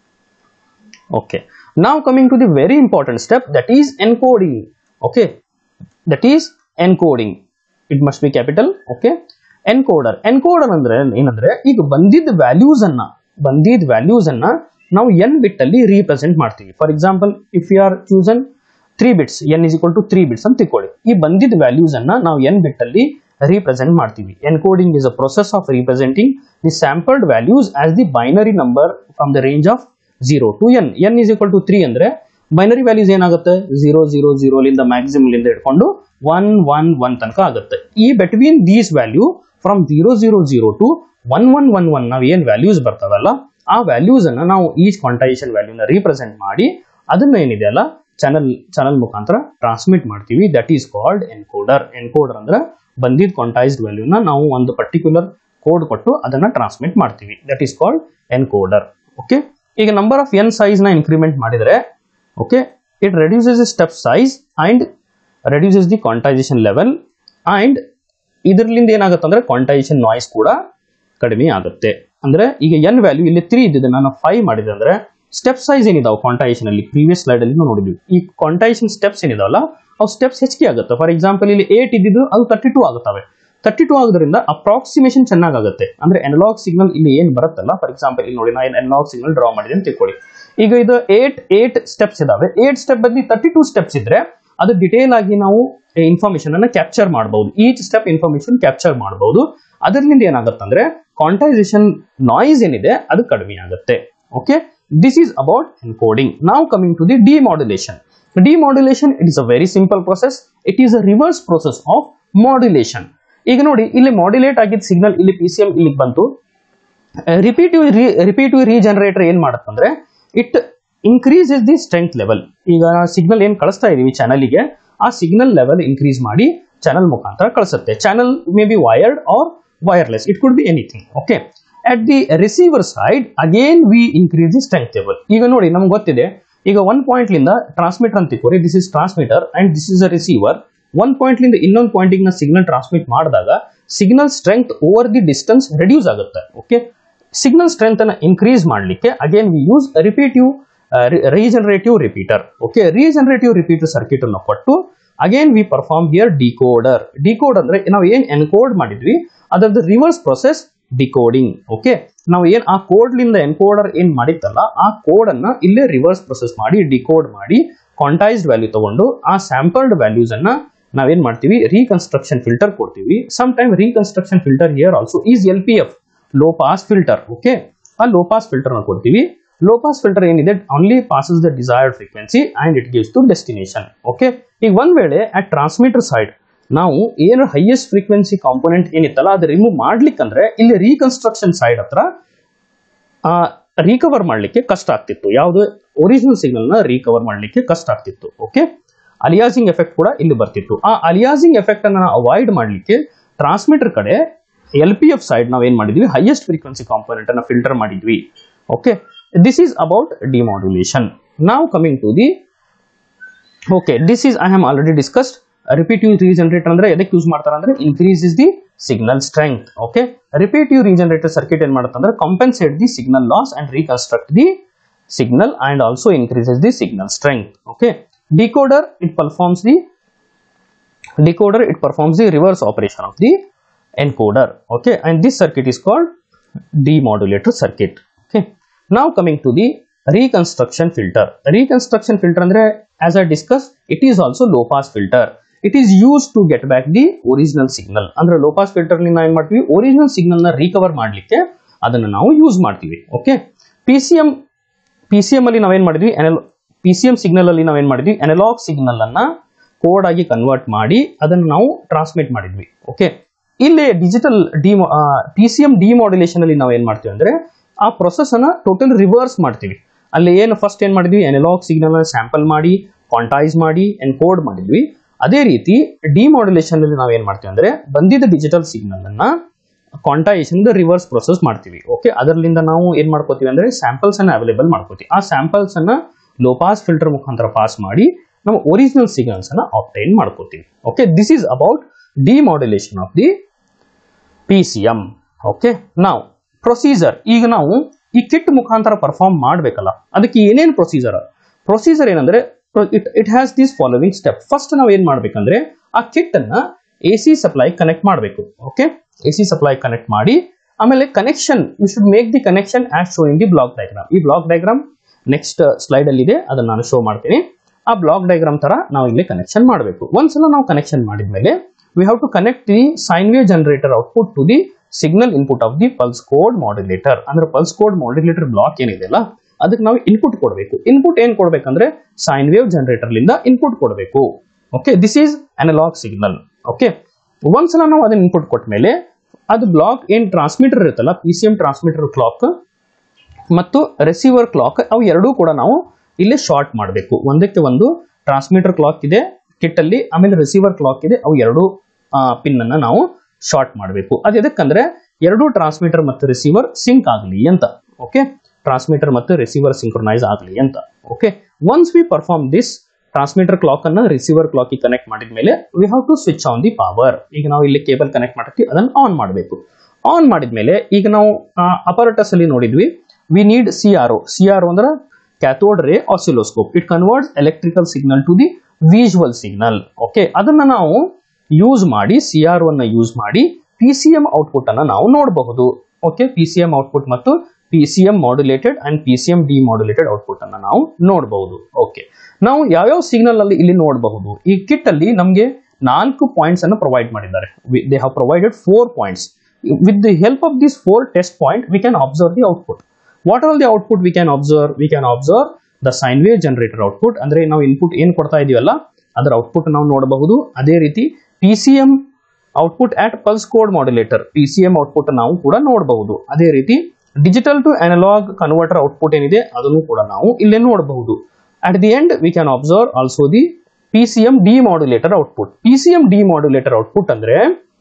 okay now coming to the very important step that is encoding okay that is encoding it must be capital okay encoder encoder ಅಂದ್ರೆ ಏನಂದ್ರೆ ಈಗ ಬಂದಿದ್ದ values ಅನ್ನ ಬಂದಿದ್ದ values ಅನ್ನ ನಾವು N ಬಿಟ್ ಅಲ್ಲಿ represent ಮಾಡ್ತೀವಿ for example if you are chosen three bits N is equal to three bits ಅಂತ ತಿಳ್ಕೊಳ್ಳಿ ಈ ಬಂದಿದ್ದ ವ್ಯಾಲ್ಯೂಸ್ ಅನ್ನ ನಾವು ಎನ್ ಬಿಟ್ ಅಲ್ಲಿ ರೀಪ್ರೆಸೆಂಟ್ ಮಾಡ್ತೀವಿ encoding is a process of representing the sampled values as the binary number from the range of zero to N N is equal to three ಅಂದ್ರೆ binary values ಏನಾಗುತ್ತೆ ಝೀರೋ ಝೀರೋ ಝೀರೋಲಿಂದ ಮ್ಯಾಕ್ಸಿಮಲಿಂದ ಹಿಡ್ಕೊಂಡು one one one ತನಕ ಆಗುತ್ತೆ ಈ between these value from zero zero zero to one one one one ನಾವು ಏನ್ ವ್ಯಾಲ್ಯೂಸ್ ಬರ್ತದಲ್ಲ ಆ ವ್ಯಾಲ್ಯೂಸ್ ಅನ್ನ ನಾವು ಈಚ್ ಕ್ವಾಂಟೈಸೇಷನ್ ವ್ಯಾಲ್ಯೂನ ರೀಪ್ರೆಸೆಂಟ್ ಮಾಡಿ ಅದನ್ನ ಏನಿದೆ ಅಲ್ಲ ಚಾನಲ್ ಚಾನಲ್ ಮುಖಾಂತರ ಟ್ರಾನ್ಸ್ಮಿಟ್ ಮಾಡ್ತೀವಿ that is called encoder encoder ಅಂದ್ರೆ ಬಂದಿದ್ ಕ್ವಾಂಟೈಸ್ಡ್ ವ್ಯಾಲ್ಯೂನ ನಾವು ಒಂದು ಪರ್ಟಿಕ್ಯುಲರ್ ಕೋಡ್ ಕೊಟ್ಟು ಅದನ್ನ ಟ್ರಾನ್ಸ್ಮಿಟ್ ಮಾಡ್ತೀವಿ that is called encoder okay ಈಗ ನಂಬರ್ ಆಫ್ ಎನ್ ಸೈಜ್ ನ ಇನ್ಕ್ರಿಮೆಂಟ್ ಮಾಡಿದ್ರೆ okay it reduces step size and reduces the quantization level and ಇದರಿಂದ ಏನಾಗುತ್ತೆ ಅಂದ್ರೆ ಕ್ವಾಂಟೈಸೇಷನ್ ನಾಯ್ಸ್ ಕೂಡ ಕಡಿಮೆ ಆಗುತ್ತೆ ಅಂದ್ರೆ ಈಗ ಎನ್ ವ್ಯಾಲ್ಯೂ ಇಲ್ಲಿ ತ್ರೀ ಇದ್ದಿದ್ದು ನಾನು ಫೈವ್ ಮಾಡಿದೆ ಅಂದ್ರೆ ಸ್ಟೆಪ್ ಸೈಜ್ ಏನಿದಾವೆ ಕ್ವಾಂಟೈಸೇಷನ್ ಅಲ್ಲಿ ಪ್ರೀವಿಯಸ್ ಸ್ಲೈಡ್ ಅಲ್ಲಿ ನಾವು ನೋಡಿದ್ವಿ ಈ ಕ್ವಾಂಟೈಸೇಷನ್ ಸ್ಟೆಪ್ಸ್ ಏನಿದಾವಲ್ಲ ಅವು ಸ್ಟೆಪ್ಸ್ ಹೆಚ್ಚಿಗೆ ಆಗುತ್ತೆ ಫಾರ್ ಎಕ್ಸಾಂಪಲ್ ಇಲ್ಲಿ ಏಟ್ ಇದ್ದಿದ್ದು ಅದು ತರ್ಟಿ ಟೂ ಆಗುತ್ತವೆ ತರ್ಟಿ ಟೂ ಆಗೋದ್ರಿಂದ ಅಪ್ರಾಕ್ಸಿಮೇಷನ್ ಚೆನ್ನಾಗುತ್ತೆ ಅಂದ್ರೆ ಎನಲಾಗ್ ಸಿಗ್ನಲ್ ಇಲ್ಲಿ ಏನ್ ಬರುತ್ತಲ್ಲ ಫಾರ್ ಎಕ್ಸಾಂಪಲ್ ಇಲ್ಲಿ ನೋಡಿ ನಾನು ಎನಲಾಗ್ ಸಿಗ್ನಲ್ ಡ್ರಾ ಮಾಡಿದೆ ಅಂತ ತಿಳ್ಕೊಳ್ಳಿ ಈಗ ಇದು ಏಟ್ ಏಟ್ ಸ್ಟೆಪ್ಸ್ ಇದಾವೆ ಏಟ್ ಸ್ಟೆಪ್ ಬದಲಿ ತರ್ಟಿ ಟೂ ಸ್ಟೆಪ್ಸ್ ಇದ್ರೆ ಅದು ಡಿಟೇಲ್ ಆಗಿ ನಾವು ಇನ್ಫಾರ್ಮೇಶನ್ ಅನ್ನ ಕ್ಯಾಪ್ಚರ್ ಮಾಡಬಹುದು ಈಚ್ ಸ್ಟೆಪ್ ಇನ್ಫಾರ್ಮೇಶನ್ ಕ್ಯಾಪ್ಚರ್ ಮಾಡಬಹುದು ಅದರಿಂದ ಏನಾಗುತ್ತೆ ಅಂದ್ರೆ ಕ್ವಾಂಟೈಸೇಷನ್ ನಾಯ್ಸ್ ಏನಿದೆ ಅದು ಕಡಿಮೆ ಆಗುತ್ತೆ okay this is about encoding ನಾವು coming to the demodulation demodulation it is a very simple process it is a reverse process of modulation ಈಗ ನೋಡಿ ಇಲ್ಲಿ ಮಾಡ್ಯುಲೇಟ್ ಆಗಿದ್ದ ಸಿಗ್ನಲ್ ಇಲ್ಲಿ ಪಿ ಸಿ ಎಂ ಇಲ್ಲಿಗೆ ಬಂತು ರಿಪೀಟಿವ್ ರಿಪೀಟಿವ್ ರೀಜನರೇಟರ್ ಏನ್ ಮಾಡುತ್ತಂದ್ರೆ it increases the strength level ಈಗ ಸಿಗ್ನಲ್ ಏನ್ ಕಳಿಸ್ತಾ ಇದೀವಿ ಚಾನಲ್ಗೆ ಆ ಸಿಗ್ನಲ್ ಲೆವೆಲ್ ಇನ್ಕ್ರೀಸ್ ಮಾಡಿ ಚಾನಲ್ ಮುಖಾಂತರ ಕಳಿಸುತ್ತೆ channel may be wired or wireless it could be anything okay at the receiver side again we increase the strength level ಈಗ ನೋಡಿ ನಮ್ಗೆ ಗೊತ್ತಿದೆ ಈಗ ಒನ್ ಪಾಯಿಂಟ್ ಲಿಂದ ಟ್ರಾನ್ಸ್ಮಿಟರ್ ಅಂತ ತಿಳ್ಕೊರಿ this is transmitter and this is a receiver one point ಲಿಂದ ಇನ್ನೊಂದು ಪಾಯಿಂಟಿಗೆ ನ ಸಿಗ್ನಲ್ ಟ್ರಾನ್ಸ್ಮಿಟ್ ಮಾಡಿದಾಗ signal strength over the distance reduce ಆಗುತ್ತೆ ಓಕೆ ಸಿಗ್ನಲ್ ಸ್ಟ್ರೆಂತ್ ಅನ್ನ ಇನ್ಕ್ರೀಸ್ ಮಾಡಲಿಕ್ಕೆ again we use repetitive regenerative repeater okay regenerative repeater circuit ಅನ್ನು ಕೊಟ್ಟು again we perform here decoder decode ಅಂದ್ರೆ ನಾವು ಏನ್ ಎನ್ಕೋಡ್ ಮಾಡಿದ್ವಿ ಅದರದ್ದು ರಿವರ್ಸ್ ಪ್ರೊಸೆಸ್ ಡಿಕೋಡಿಂಗ್ ಓಕೆ ನಾವು ಏನ್ ಆ ಕೋಡ್ ಲಿಂದ ಎನ್ಕೋಡರ್ ಏನ್ ಮಾಡಿತ್ತಲ್ಲ ಆ ಕೋಡ್ ಅನ್ನ ಇಲ್ಲೇ ರಿವರ್ಸ್ ಪ್ರೊಸೆಸ್ ಮಾಡಿ ಡಿಕೋಡ್ ಮಾಡಿ ಕ್ವಾಂಟೈಸ್ಡ್ ವ್ಯಾಲ್ಯೂ ತಗೊಂಡು ಆ ಸ್ಯಾಂಪಲ್ಡ್ ವ್ಯಾಲ್ಯೂಸ್ ಅನ್ನ ನಾವೇನ್ ಮಾಡ್ತೀವಿ ರೀಕನ್ಸ್ಟ್ರಕ್ಷನ್ ಫಿಲ್ಟರ್ ಕೊಡ್ತೀವಿ some time reconstruction filter here also is L P F low pass filter okay ಆ ಲೋ ಪಾಸ್ ಫಿಲ್ಟರ್ ನ ಕೊಡ್ತೀವಿ ಲೋ ಪಾಸ್ ಫಿಲ್ಟರ್ ಏನಿದೆ only passes the desired frequency and it gives to destination okay ಈಗ ಒಂದ್ ವೇಳೆ at transmitter side ನಾವು ಏನು ಹೈಯೆಸ್ಟ್ ಫ್ರೀಕ್ವೆನ್ಸಿ ಕಾಂಪೋನೆಂಟ್ ಏನಿತ್ತಲ್ಲ ಅದು ರಿಮೂವ್ ಮಾಡ್ಲಿಕ್ಕಂದ್ರೆ ಇಲ್ಲಿ ರೀಕನ್ಸ್ಟ್ರಕ್ಷನ್ ಸೈಡ್ ಹತ್ರ ರಿಕವರ್ ಮಾಡಲಿಕ್ಕೆ ಕಷ್ಟ ಆಗ್ತಿತ್ತು ಯಾವುದು ಒರಿಜಿನಲ್ ಸಿಗ್ನಲ್ ನ ರಿಕವರ್ ಮಾಡಲಿಕ್ಕೆ ಕಷ್ಟ ಆಗ್ತಿತ್ತು ಓಕೆ ಅಲಿಯಾಸಿಂಗ್ ಎಫೆಕ್ಟ್ ಕೂಡ ಇಲ್ಲಿ ಬರ್ತಿತ್ತು ಆ ಅಲಿಯಾಸಿಂಗ್ ಎಫೆಕ್ಟ್ ಅನ್ನ ಅವಾಯ್ಡ್ ಮಾಡಲಿಕ್ಕೆ ಟ್ರಾನ್ಸ್ಮಿಟರ್ ಕಡೆ ಎಲ್ ಪಿ ಎಫ್ ಸೈಡ್ ನಾವು ಏನ್ ಮಾಡಿದ್ವಿ ಹೈಯೆಸ್ಟ್ ಫ್ರೀಕ್ವೆನ್ಸಿ ಕಾಂಪೋನೆಂಟ್ ಅನ್ನ ಫಿಲ್ಟರ್ ಮಾಡಿದ್ವಿ okay this is about demodulation ನಾವು coming to the okay this is I am already discussed repetitive regenerator ಅಂದ್ರೆ ಎದಕ್ಕೆ ಯೂಸ್ ಮಾಡ್ತಾರೆ ಅಂದ್ರೆ increases the signal strength okay repetitive regenerator circuit ಏನ್ ಮಾಡುತ್ತೆ ಅಂದ್ರೆ compensate the signal loss and reconstruct the signal and also increases the signal strength okay decoder it performs the decoder it performs the reverse operation of the encoder okay and this circuit is called demodulator circuit okay now coming to the reconstruction filter reconstruction filter andre as i discussed it is also low pass filter it is used to get back the original signal ಅಂದ್ರೆ low pass filter ನಾವು ಏನ್ ಮಾಡ್ತೀವಿ original signal ನ recover ಮಾಡ್ಲಿಕ್ಕೆ ಅದನ್ನ ನಾವು use ಮಾಡ್ತೀವಿ okay P C M P C M ಅಲ್ಲಿ ನಾವೇನ್ ಮಾಡಿದ್ವಿ ಪಿ ಸಿ ಎಂ ಸಿಗ್ನಲ್ ಅಲ್ಲಿ ನಾವೇನ್ ಮಾಡಿದ್ವಿ ಅನಲಾಗ್ ಸಿಗ್ನಲ್ ಅನ್ನ ಕೋಡ್ ಆಗಿ ಕನ್ವರ್ಟ್ ಮಾಡಿ ಅದನ್ನು ನಾವು ಟ್ರಾನ್ಸ್ಮಿಟ್ ಮಾಡಿದ್ವಿ ಓಕೆ ಇಲ್ಲಿ digital D P C M demodulation ಅಲ್ಲಿ ನಾವು ಏನ್ ಮಾಡ್ತೀವಿ ಅಂದ್ರೆ ಆ ಪ್ರೊಸೆಸ್ ಅನ್ನ ಟೋಟಲ್ ರಿವರ್ಸ್ ಮಾಡ್ತೀವಿ ಅಲ್ಲಿ ಏನು ಫಸ್ಟ್ ಏನ್ ಮಾಡಿದ್ವಿ ಅನಲಾಗ್ ಸಿಗ್ನಲ್ ಸ್ಯಾಂಪಲ್ ಮಾಡಿ ಕ್ವಾಂಟೈಸ್ ಮಾಡಿ ಎನ್ಕೋಡ್ ಮಾಡಿದ್ವಿ ಅದೇ ರೀತಿ ಡಿಮಾಡ್ಯುಲೇಷನ್ ಅಲ್ಲಿ ನಾವು ಏನ್ ಮಾಡ್ತೀವಿ ಅಂದ್ರೆ ಬಂದಿದ್ದ ಡಿಜಿಟಲ್ ಸಿಗ್ನಲ್ ಅನ್ನ ಕ್ವಾಂಟೈಸೇಷನ್ ರಿವರ್ಸ್ ಪ್ರೊಸೆಸ್ ಮಾಡ್ತೀವಿ ಓಕೆ ಅದರಿಂದ ನಾವು ಏನ್ ಮಾಡ್ಕೋತೀವಿ ಅಂದ್ರೆ ಸ್ಯಾಂಪಲ್ಸ್ ಅನ್ನ ಅವೈಲೇಬಲ್ ಮಾಡ್ಕೋತೀವಿ ಆ ಸ್ಯಾಂಪಲ್ಸ್ ಅನ್ನ ಲೋ ಪಾಸ್ ಫಿಲ್ಟರ್ ಮುಖಾಂತರ ಪಾಸ್ ಮಾಡಿ ನಾವು ಒರಿಜಿನಲ್ ಸಿಗ್ನಲ್ಸ್ ಅನ್ನ ಆಪ್ಟೈನ್ ಮಾಡ್ಕೋತೀವಿ okay this is about demodulation of the P C M okay ನಾವು ಪ್ರೊಸೀಜರ್ ಈಗ ನಾವು ಈ ಕಿಟ್ ಮುಖಾಂತರ ಪರ್ಫಾರ್ಮ್ ಮಾಡಬೇಕಲ್ಲ ಅದಕ್ಕೆ ಏನೇನು ಪ್ರೊಸೀಜರ್ ಪ್ರೊಸೀಜರ್ ಏನಂದ್ರೆ it it has this following step first ನಾವು ಏನ್ ಮಾಡ್ಬೇಕಂದ್ರೆ ಆ ಕಿಟ್ ಅನ್ನ ಎ ಸಿ ಸಪ್ಲೈ ಕನೆಕ್ಟ್ ಮಾಡಬೇಕು okay A C supply connect ಮಾಡಿ ಆಮೇಲೆ connection we should make the connection as show in the block diagram ಈ ಬ್ಲಾಕ್ ಡಯಾಗ್ರಾಮ್ ನೆಕ್ಸ್ಟ್ ಸ್ಲೈಡ್ ಅಲ್ಲಿ ಇದೆ ಅದನ್ನ ನಾನು ಶೋ ಮಾಡ್ತೀನಿ ಆ ಬ್ಲಾಕ್ ಡಯಾಗ್ರಾಮ್ ತರ ನಾವು ಇಲ್ಲಿ ಕನೆಕ್ಷನ್ ಮಾಡಬೇಕು ಒಂದ್ಸಲ ನಾವು ಕನೆಕ್ಷನ್ ಮಾಡಿದ್ಮೇಲೆ we have to connect the sine wave generator output to the signal input of the pulse code modulator ಅಂದ್ರೆ ಪಲ್ಸ್ ಕೋಡ್ ಮಾಡ್ಯುಲೇಟರ್ ಬ್ಲಾಕ್ ಏನಿದೆಯಲ್ಲ ಅದಕ್ಕೆ ನಾವು ಇನ್ಪುಟ್ ಕೊಡಬೇಕು ಇನ್ಪುಟ್ ಏನ್ ಕೊಡ್ಬೇಕಂದ್ರೆ ಸೈನ್ ವೇವ್ ಜನರೇಟರ್ ಲಿಂದ ಇನ್ಪುಟ್ ಕೊಡಬೇಕು okay this is analogue signal okay ಒಂದ್ಸಲ ನಾವು ಅದನ್ನ ಇನ್ಪುಟ್ ಕೊಟ್ಟ ಮೇಲೆ ಅದು ಬ್ಲಾಕ್ ಏನ್ ಟ್ರಾನ್ಸ್ಮಿಟರ್ ಇರುತ್ತಲ್ಲ P C M transmitter clock ಮತ್ತು ರಿಸೀವರ್ ಕ್ಲಾಕ್ ಅವು ಎರಡೂ ಕೂಡ ನಾವು ಇಲ್ಲಿ ಶಾರ್ಟ್ ಮಾಡಬೇಕು ಒಂದಕ್ಕೆ ಒಂದು ಟ್ರಾನ್ಸ್ಮಿಟರ್ ಕ್ಲಾಕ್ ಇದೆ ಕಿಟ್ ಅಲ್ಲಿ ಆಮೇಲೆ ರಿಸೀವರ್ ಕ್ಲಾಕ್ ಇದೆ ಅವು ಎರಡು ಪಿನ್ ಅನ್ನ ನಾವು ಶಾರ್ಟ್ ಮಾಡಬೇಕು ಅದು ಎದಕ್ಕಂದ್ರೆ ಎರಡು ಟ್ರಾನ್ಸ್ಮಿಟರ್ ಮತ್ತು ರಿಸೀವರ್ ಸಿಂಕ್ ಆಗಲಿ ಅಂತ ಓಕೆ ಟ್ರಾನ್ಸ್ಮಿಟರ್ ಮತ್ತು ರಿಸೀವರ್ ಸಿಂಕ್ರೊನೈಸ್ ಆಗಲಿ ಅಂತ okay once we perform this transmitter clock ಅನ್ನ ರಿಸೀವರ್ ಕ್ಲಾಕ್ ಕನೆಕ್ಟ್ ಮಾಡಿದ ಮೇಲೆ we have to switch on the power ಈಗ ನಾವು ಇಲ್ಲಿ ಕೇಬಲ್ ಕನೆಕ್ಟ್ ಮಾಡಿರ್ತೀವಿ ಅದನ್ನ ಆನ್ ಮಾಡಬೇಕು ಆನ್ ಮಾಡಿದ್ಮೇಲೆ ಈಗ ನಾವು ಅಪರಟಸ್ ಅಲ್ಲಿ ನೋಡಿದ್ವಿ we need C R O C R ಅಂದ್ರೆ cathode ray oscilloscope it converts electrical signal to the visual signal okay ಅದನ್ನ ನಾವು ಯೂಸ್ ಮಾಡಿ ಸಿ ಆರ್ ಒನ್ನ ಯೂಸ್ ಮಾಡಿ ಪಿ ಸಿ ಎಂ ಔಟ್ಪುಟ್ ಅನ್ನ ನಾವು ನೋಡಬಹುದು okay P C M output ಮತ್ತು P C M modulated and P C M demodulated output ಅನ್ನ ನಾವು ನೋಡಬಹುದು ಓಕೆ ನಾವು ಯಾವ್ಯಾವ ಸಿಗ್ನಲ್ ಅಲ್ಲಿ ಇಲ್ಲಿ ನೋಡಬಹುದು ಈ ಕಿಟ್ ಅಲ್ಲಿ ನಮಗೆ ನಾಲ್ಕು ಪಾಯಿಂಟ್ಸ್ ಅನ್ನು ಪ್ರೊವೈಡ್ ಮಾಡಿದ್ದಾರೆ they have provided four points with the help of this four test point we can observe the output what all the output we can observe we can observe the sine wave generator output ಅಂದ್ರೆ ನಾವು input ಏನ್ ಕೊಡ್ತಾ ಇದೀವಲ್ಲ ಅದರ output ನಾವು ನೋಡಬಹುದು ಅದೇ ರೀತಿ P C M output at pulse code modulator P C M output ನಾವು ಕೂಡ ನೋಡಬಹುದು ಅದೇ ರೀತಿ digital to analogue converter output ಏನಿದೆ ಅದನ್ನು ಕೂಡ ನಾವು ಇಲ್ಲೇ ನೋಡಬಹುದು at the end we can observe also the P C M demodulator output P C M demodulator output ಅಂದ್ರೆ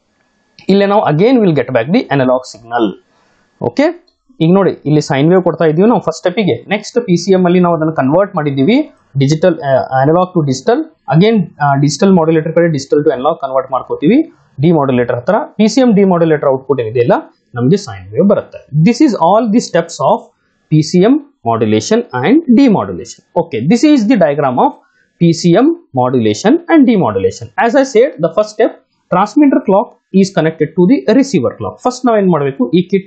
ಇಲ್ಲೇ ನಾವು again will get back the analogue signal okay ಈಗ ನೋಡಿ ಇಲ್ಲಿ ಸೈನ್ ವೇವ್ ಕೊಡ್ತಾ ಇದೀವಿ ನಾವು first ಸ್ಟೆಪಿಗೆ next P C M ಅಲ್ಲಿ ನಾವು ಅದನ್ನು ಕನ್ವರ್ಟ್ ಮಾಡಿದ್ದೀವಿ digital analogue to digital again digital modulator ಕಡೆ ಡಿಜಿಟಲ್ ಟು ಅನಲಾಗ್ ಕನ್ವರ್ಟ್ ಮಾಡ್ಕೋತೀವಿ ಡಿ ಮಾಡ್ಯುಲೇಟರ್ ಹತ್ರ P C M demodulator output ಏನಿದೆಯಲ್ಲ ನಮಗೆ ಸೈನ್ ವೇವ್ ಬರುತ್ತೆ this is all the steps of P C M modulation and demodulation okay this is the diagram of P C M modulation and demodulation as I said the first step transmitter clock is connected to the receiver clock first ನಾವೇನ್ ಮಾಡಬೇಕು ಈ kit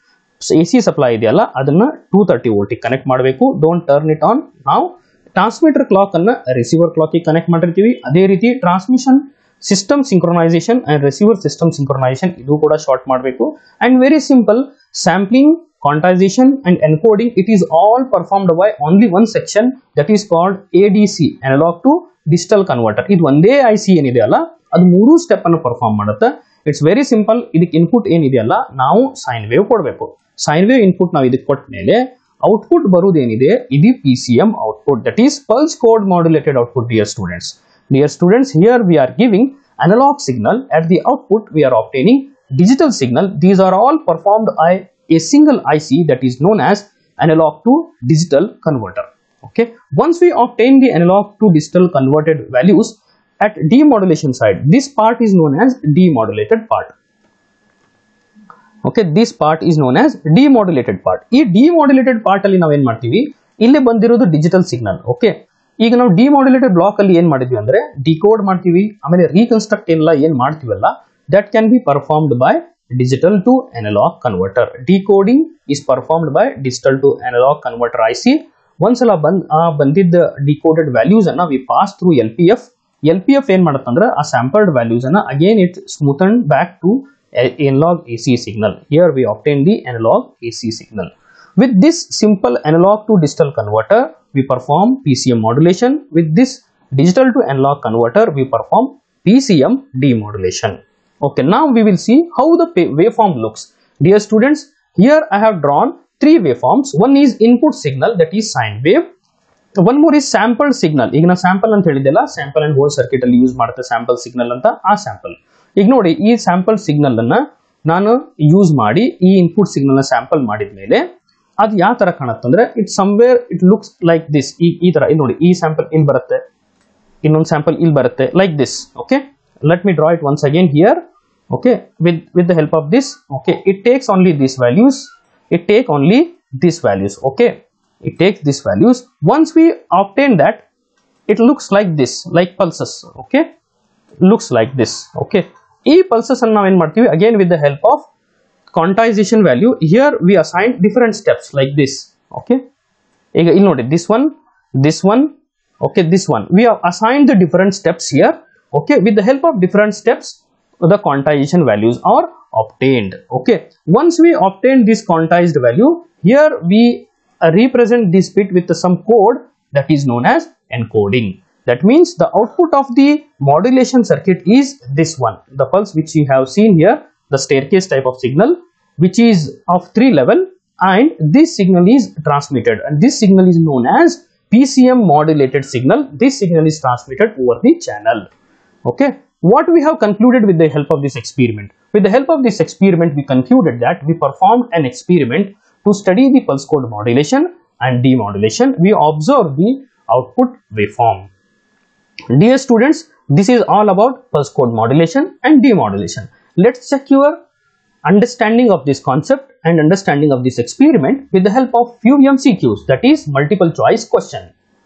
A C supply ಇದೆಯಲ್ಲ ಅದನ್ನ two thirty ವೋಲ್ಟಿಗೆ connect ಮಾಡಬೇಕು don't turn it on ನಾವು transmitter clock ಅನ್ನ receiver ಕ್ಲಾಕಿಗೆ ಕನೆಕ್ಟ್ ಮಾಡಿರ್ತೀವಿ ಅದೇ ರೀತಿ transmission system synchronisation and receiver system synchronisation ಇದು ಕೂಡ ಶಾರ್ಟ್ ಮಾಡಬೇಕು and very simple sampling quantization and encoding it is all performed by only one section that is called ADC analog to digital converter ಇದು ಒಂದೇ I C ಏನಿದೆ ಅಲ್ಲ ಅದು ಮೂರು step ಅನ್ನು ಪರ್ಫಾರ್ಮ್ ಮಾಡುತ್ತೆ ಇಟ್ಸ್ ವೆರಿ ಸಿಂಪಲ್ ಇದಕ್ಕೆ ಇನ್ಪುಟ್ ಏನಿದೆಯಲ್ಲ ನಾವು ಸೈನ್ ವೇವ್ ಕೊಡಬೇಕು ಸೈನ್ ವೇವ್ ಇನ್ಪುಟ್ ನಾವು ಇದಕ್ಕೆ ಕೊಟ್ಟ ಮೇಲೆ ಔಟ್ಪುಟ್ ಬರುವುದೇನಿದೆ ಇದು P C M output that is pulse code modulated output dear students dear students here we are giving analog signal at the output we are obtaining digital signal these are all performed by a single IC that is known as analog to digital converter okay once we obtain the analog to digital converted values at demodulation side this part is known as demodulated part okay this part is known as demodulated part ಈ demodulated part ಅಲ್ಲಿ ನಾವೇನ್ ಮಾಡ್ತೀವಿ ಇಲ್ಲಿ ಬಂದಿರೋದು digital signal okay ಈಗ ನಾವು ಡಿಮಾಡ್ಯುಲೇಟೆಡ್ block ಅಲ್ಲಿ ಏನ್ ಮಾಡಿದ್ವಿ ಅಂದ್ರೆ ಡಿಕೋಡ್ ಮಾಡ್ತೀವಿ ಆಮೇಲೆ ರೀಕನ್ಸ್ಟ್ರಕ್ಟ್ ಎಲ್ಲ ಏನ್ ಮಾಡ್ತೀವಲ್ಲ that can be performed by digital to analogue converter decoding is performed by digital to analogue converter I C ಒಂದ್ಸಲ ಬಂದ್ ಆ ಬಂದಿದ್ದ ಡಿಕೋಡೆಡ್ ವ್ಯಾಲ್ಯೂಸ್ ಅನ್ನ we pass through L P F L P F ಏನ್ ಮಾಡುತ್ತಂದ್ರೆ ಆ ಸ್ಯಾಂಪಲ್ಡ್ ವ್ಯಾಲ್ಯೂಸ್ ಅನ್ನ again it smoothen back to analog AC signal. Here we obtain the analog AC signal. With this simple analog to digital converter, we perform PCM modulation. With this digital to analog converter, we perform PCM demodulation. Okay, now we will see how the pa- waveform looks. Dear students, here I have drawn three waveforms. One is input signal that is sine wave. One more is sample signal ಈಗ ನಾ sample ಅಂತ ಹೇಳಿದ್ದೆಲ್ಲ sample and hold circuit ಅಲ್ಲಿ use ಮಾಡುತ್ತೆ sample signal ಅಂತ ಆ sample ಈಗ ನೋಡಿ ಈ ಸ್ಯಾಂಪಲ್ ಸಿಗ್ನಲ್ ಅನ್ನ ನಾನು ಯೂಸ್ ಮಾಡಿ ಈ ಇನ್ಪುಟ್ ಸಿಗ್ನಲ್ ನ ಸ್ಯಾಂಪಲ್ ಮಾಡಿದ ಮೇಲೆ ಅದು ಯಾವ ತರ ಕಾಣತ್ತಂದ್ರೆ it somewhere it looks like this ಈ ಈ ತರ ಇಲ್ಲಿ ನೋಡಿ ಈ ಸ್ಯಾಂಪಲ್ ಇಲ್ಲಿ ಬರುತ್ತೆ ಇನ್ನೊಂದು ಸ್ಯಾಂಪಲ್ ಇಲ್ಲಿ ಬರುತ್ತೆ like this okay let me draw it once again here okay with with the help of this okay it takes only this values it take only this values okay it takes these values once we obtain that it looks like this like pulses okay looks like this okay ಈ pulses ಅನ್ನು ನಾವು ಏನ್ ಮಾಡ್ತೀವಿ again with the help of quantization value here we assign different steps like this okay ಈಗ ಇಲ್ಲಿ ನೋಡಿ this one this one okay this one we have assigned the different steps here okay with the help of different steps the quantization values are obtained okay once we obtain this quantized value here we uh, represent this bit with some code that is known as encoding that means the output of the modulation circuit is this one the pulse which you have seen here the staircase type of signal which is of three level and this signal is transmitted and this signal is known as PCM modulated signal this signal is transmitted over the channel okay what we have concluded with the help of this experiment with the help of this experiment we concluded that we performed an experiment to study the pulse code modulation and demodulation we observe the output waveform dear students this is all about pulse code modulation and demodulation let's check your understanding of this concept and understanding of this experiment with the help of few MCQs that is multiple choice question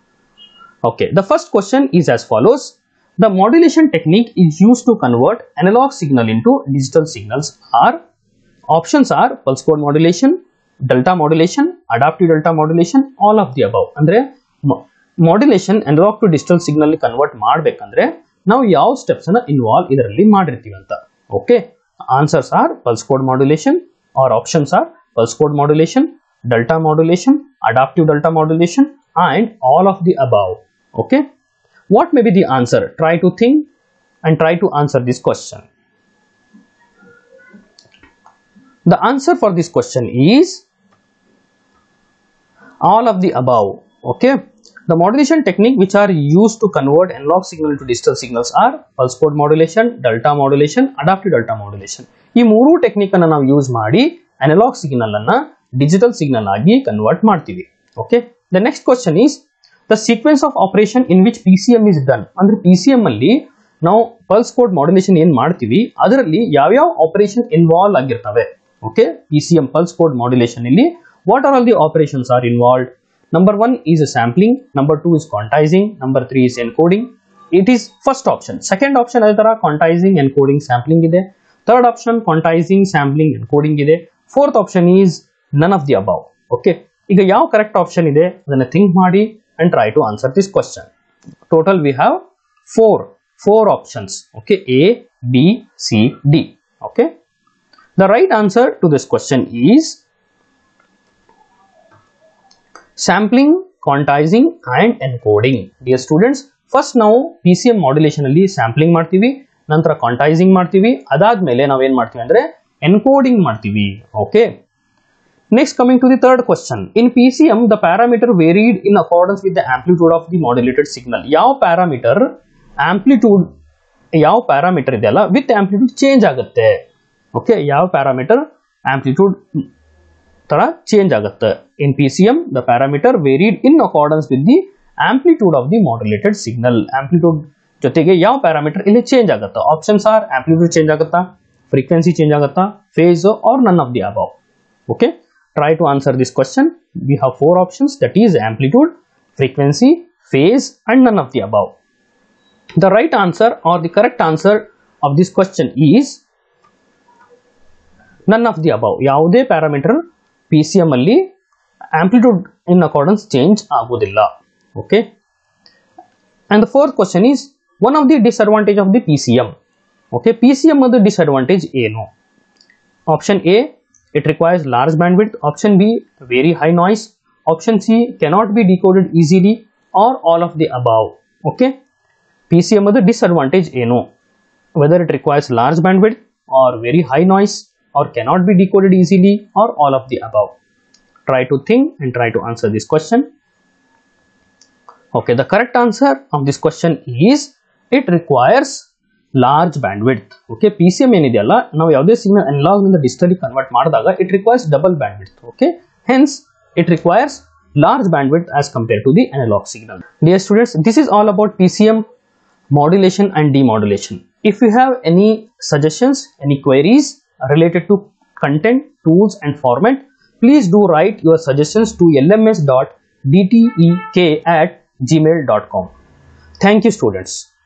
okay the first question is as follows the modulation technique is used to convert analog signal into digital signals are options are pulse code modulation delta modulation adaptive delta modulation all of the above ಅಂದ್ರೆ modulation analogue to digital signal convert ಮಾಡ್ಬೇಕಂದ್ರೆ ನಾವು ಯಾವ steps ಅನ್ನ involve ಇದರಲ್ಲಿ ಮಾಡಿರ್ತೀವಿ ಅಂತ okay answers are pulse code modulation are options are pulse code modulation delta modulation adaptive delta modulation and all of the above okay what may be the answer try to think and try to answer this question the answer for this question is all of the above okay the modulation technique which are used to convert analog signal to digital signals are pulse code modulation delta modulation adaptive delta modulation ಈ ಮೂರು technique ಅನ್ನ ನಾವು use ಮಾಡಿ analogue signal ಅನ್ನ digital signal ಆಗಿ convert ಮಾಡ್ತೀವಿ okay the next question is the sequence of operation in which P C M is done ಅಂದ್ರೆ P C M ಅಲ್ಲಿ ನಾವು ಪಲ್ಸ್ ಕೋಡ್ ಮಾಡ್ಯುಲೇಷನ್ ಏನ್ ಮಾಡ್ತೀವಿ ಅದರಲ್ಲಿ ಯಾವ್ಯಾವ ಆಪರೇಷನ್ ಇನ್ವಾಲ್ವ್ ಆಗಿರ್ತವೆ okay P C M pulse code modulation ಇಲ್ಲಿ what are all the operations are involved number one is a sampling number two is quantizing number three is encoding it is first option second option ಅದೇ ತರ quantizing encoding sampling ಇದೆ third option quantizing sampling encoding ಇದೆ fourth option is none of the above okay ಈಗ ಯಾವ correct option ಇದೆ ಅದನ್ನ think ಮಾಡಿ and try to answer this question total we have four four options okay a b c d okay the right answer to this question is sampling quantizing and encoding dear students first ನಾವು P C M modulation ಅಲ್ಲಿ sampling ಮಾಡ್ತೀವಿ ನಂತರ ಕ್ವಾಂಟೈಸಿಂಗ್ ಮಾಡ್ತೀವಿ ಅದಾದ್ಮೇಲೆ ನಾವೇನ್ ಮಾಡ್ತೀವಿ ಅಂದ್ರೆ encoding ಮಾಡ್ತೀವಿ okay next coming to the third question in P C M the parameter varied in accordance with the amplitude of the modulated signal ಯಾವ ಪ್ಯಾರಾಮೀಟರ್ ಆಂಪ್ಲಿಟ್ಯೂಡ್ ಯಾವ ಪ್ಯಾರಾಮೀಟರ್ ಇದೆಯಲ್ಲ ವಿತ್ ಆಂಪ್ಲಿಟ್ಯೂಡ್ ಚೇಂಜ್ ಆಗುತ್ತೆ ಓಕೆ ಯಾವ parameter amplitude ತರ change ಆಗುತ್ತೆ in P C M the parameter varied in accordance with the amplitude of the modulated signal amplitude ಜೊತೆಗೆ ಯಾವ parameter ಇಲ್ಲಿ ಚೇಂಜ್ ಆಗುತ್ತಾ ಆಪ್ಷನ್ಸ್ ಆರ್ ಆಂಪ್ಲಿಟ್ಯೂಡ್ ಚೇಂಜ್ ಆಗುತ್ತಾ ಫ್ರೀಕ್ವೆನ್ಸಿ ಚೇಂಜ್ ಆಗುತ್ತಾ phase or none of the above okay try to answer this question we have four options that is amplitude frequency phase and none of the above the right answer or the correct answer of this question is none of the above ಯಾವುದೇ parameter P C M ಅಲ್ಲಿ amplitude in accordance change ಆಗೋದಿಲ್ಲ okay and the fourth question is one of the disadvantage of the P C M okay P C M ಅದು disadvantage ಏನು option A it requires large bandwidth option b very high noise option c cannot be decoded easily or all of the above okay pcm ಅದು disadvantage ಏನು whether it requires large bandwidth or very high noise or cannot be decoded easily or all of the above try to think and try to answer this question okay the correct answer of this question is it requires large bandwidth okay P C M ಏನಿದೆಯಲ್ಲ ನಾವು ಯಾವುದೇ signal analogue ನಿಂದ digitally convert ಮಾಡಿದಾಗ it requires double bandwidth okay hence it requires large bandwidth as compared to the analog signal. Dear students, this is all about PCM modulation and demodulation. If you have any suggestions, any queries related to content, tools and format, please do write your suggestions to lms.dtek at gmail.com. Thank you students.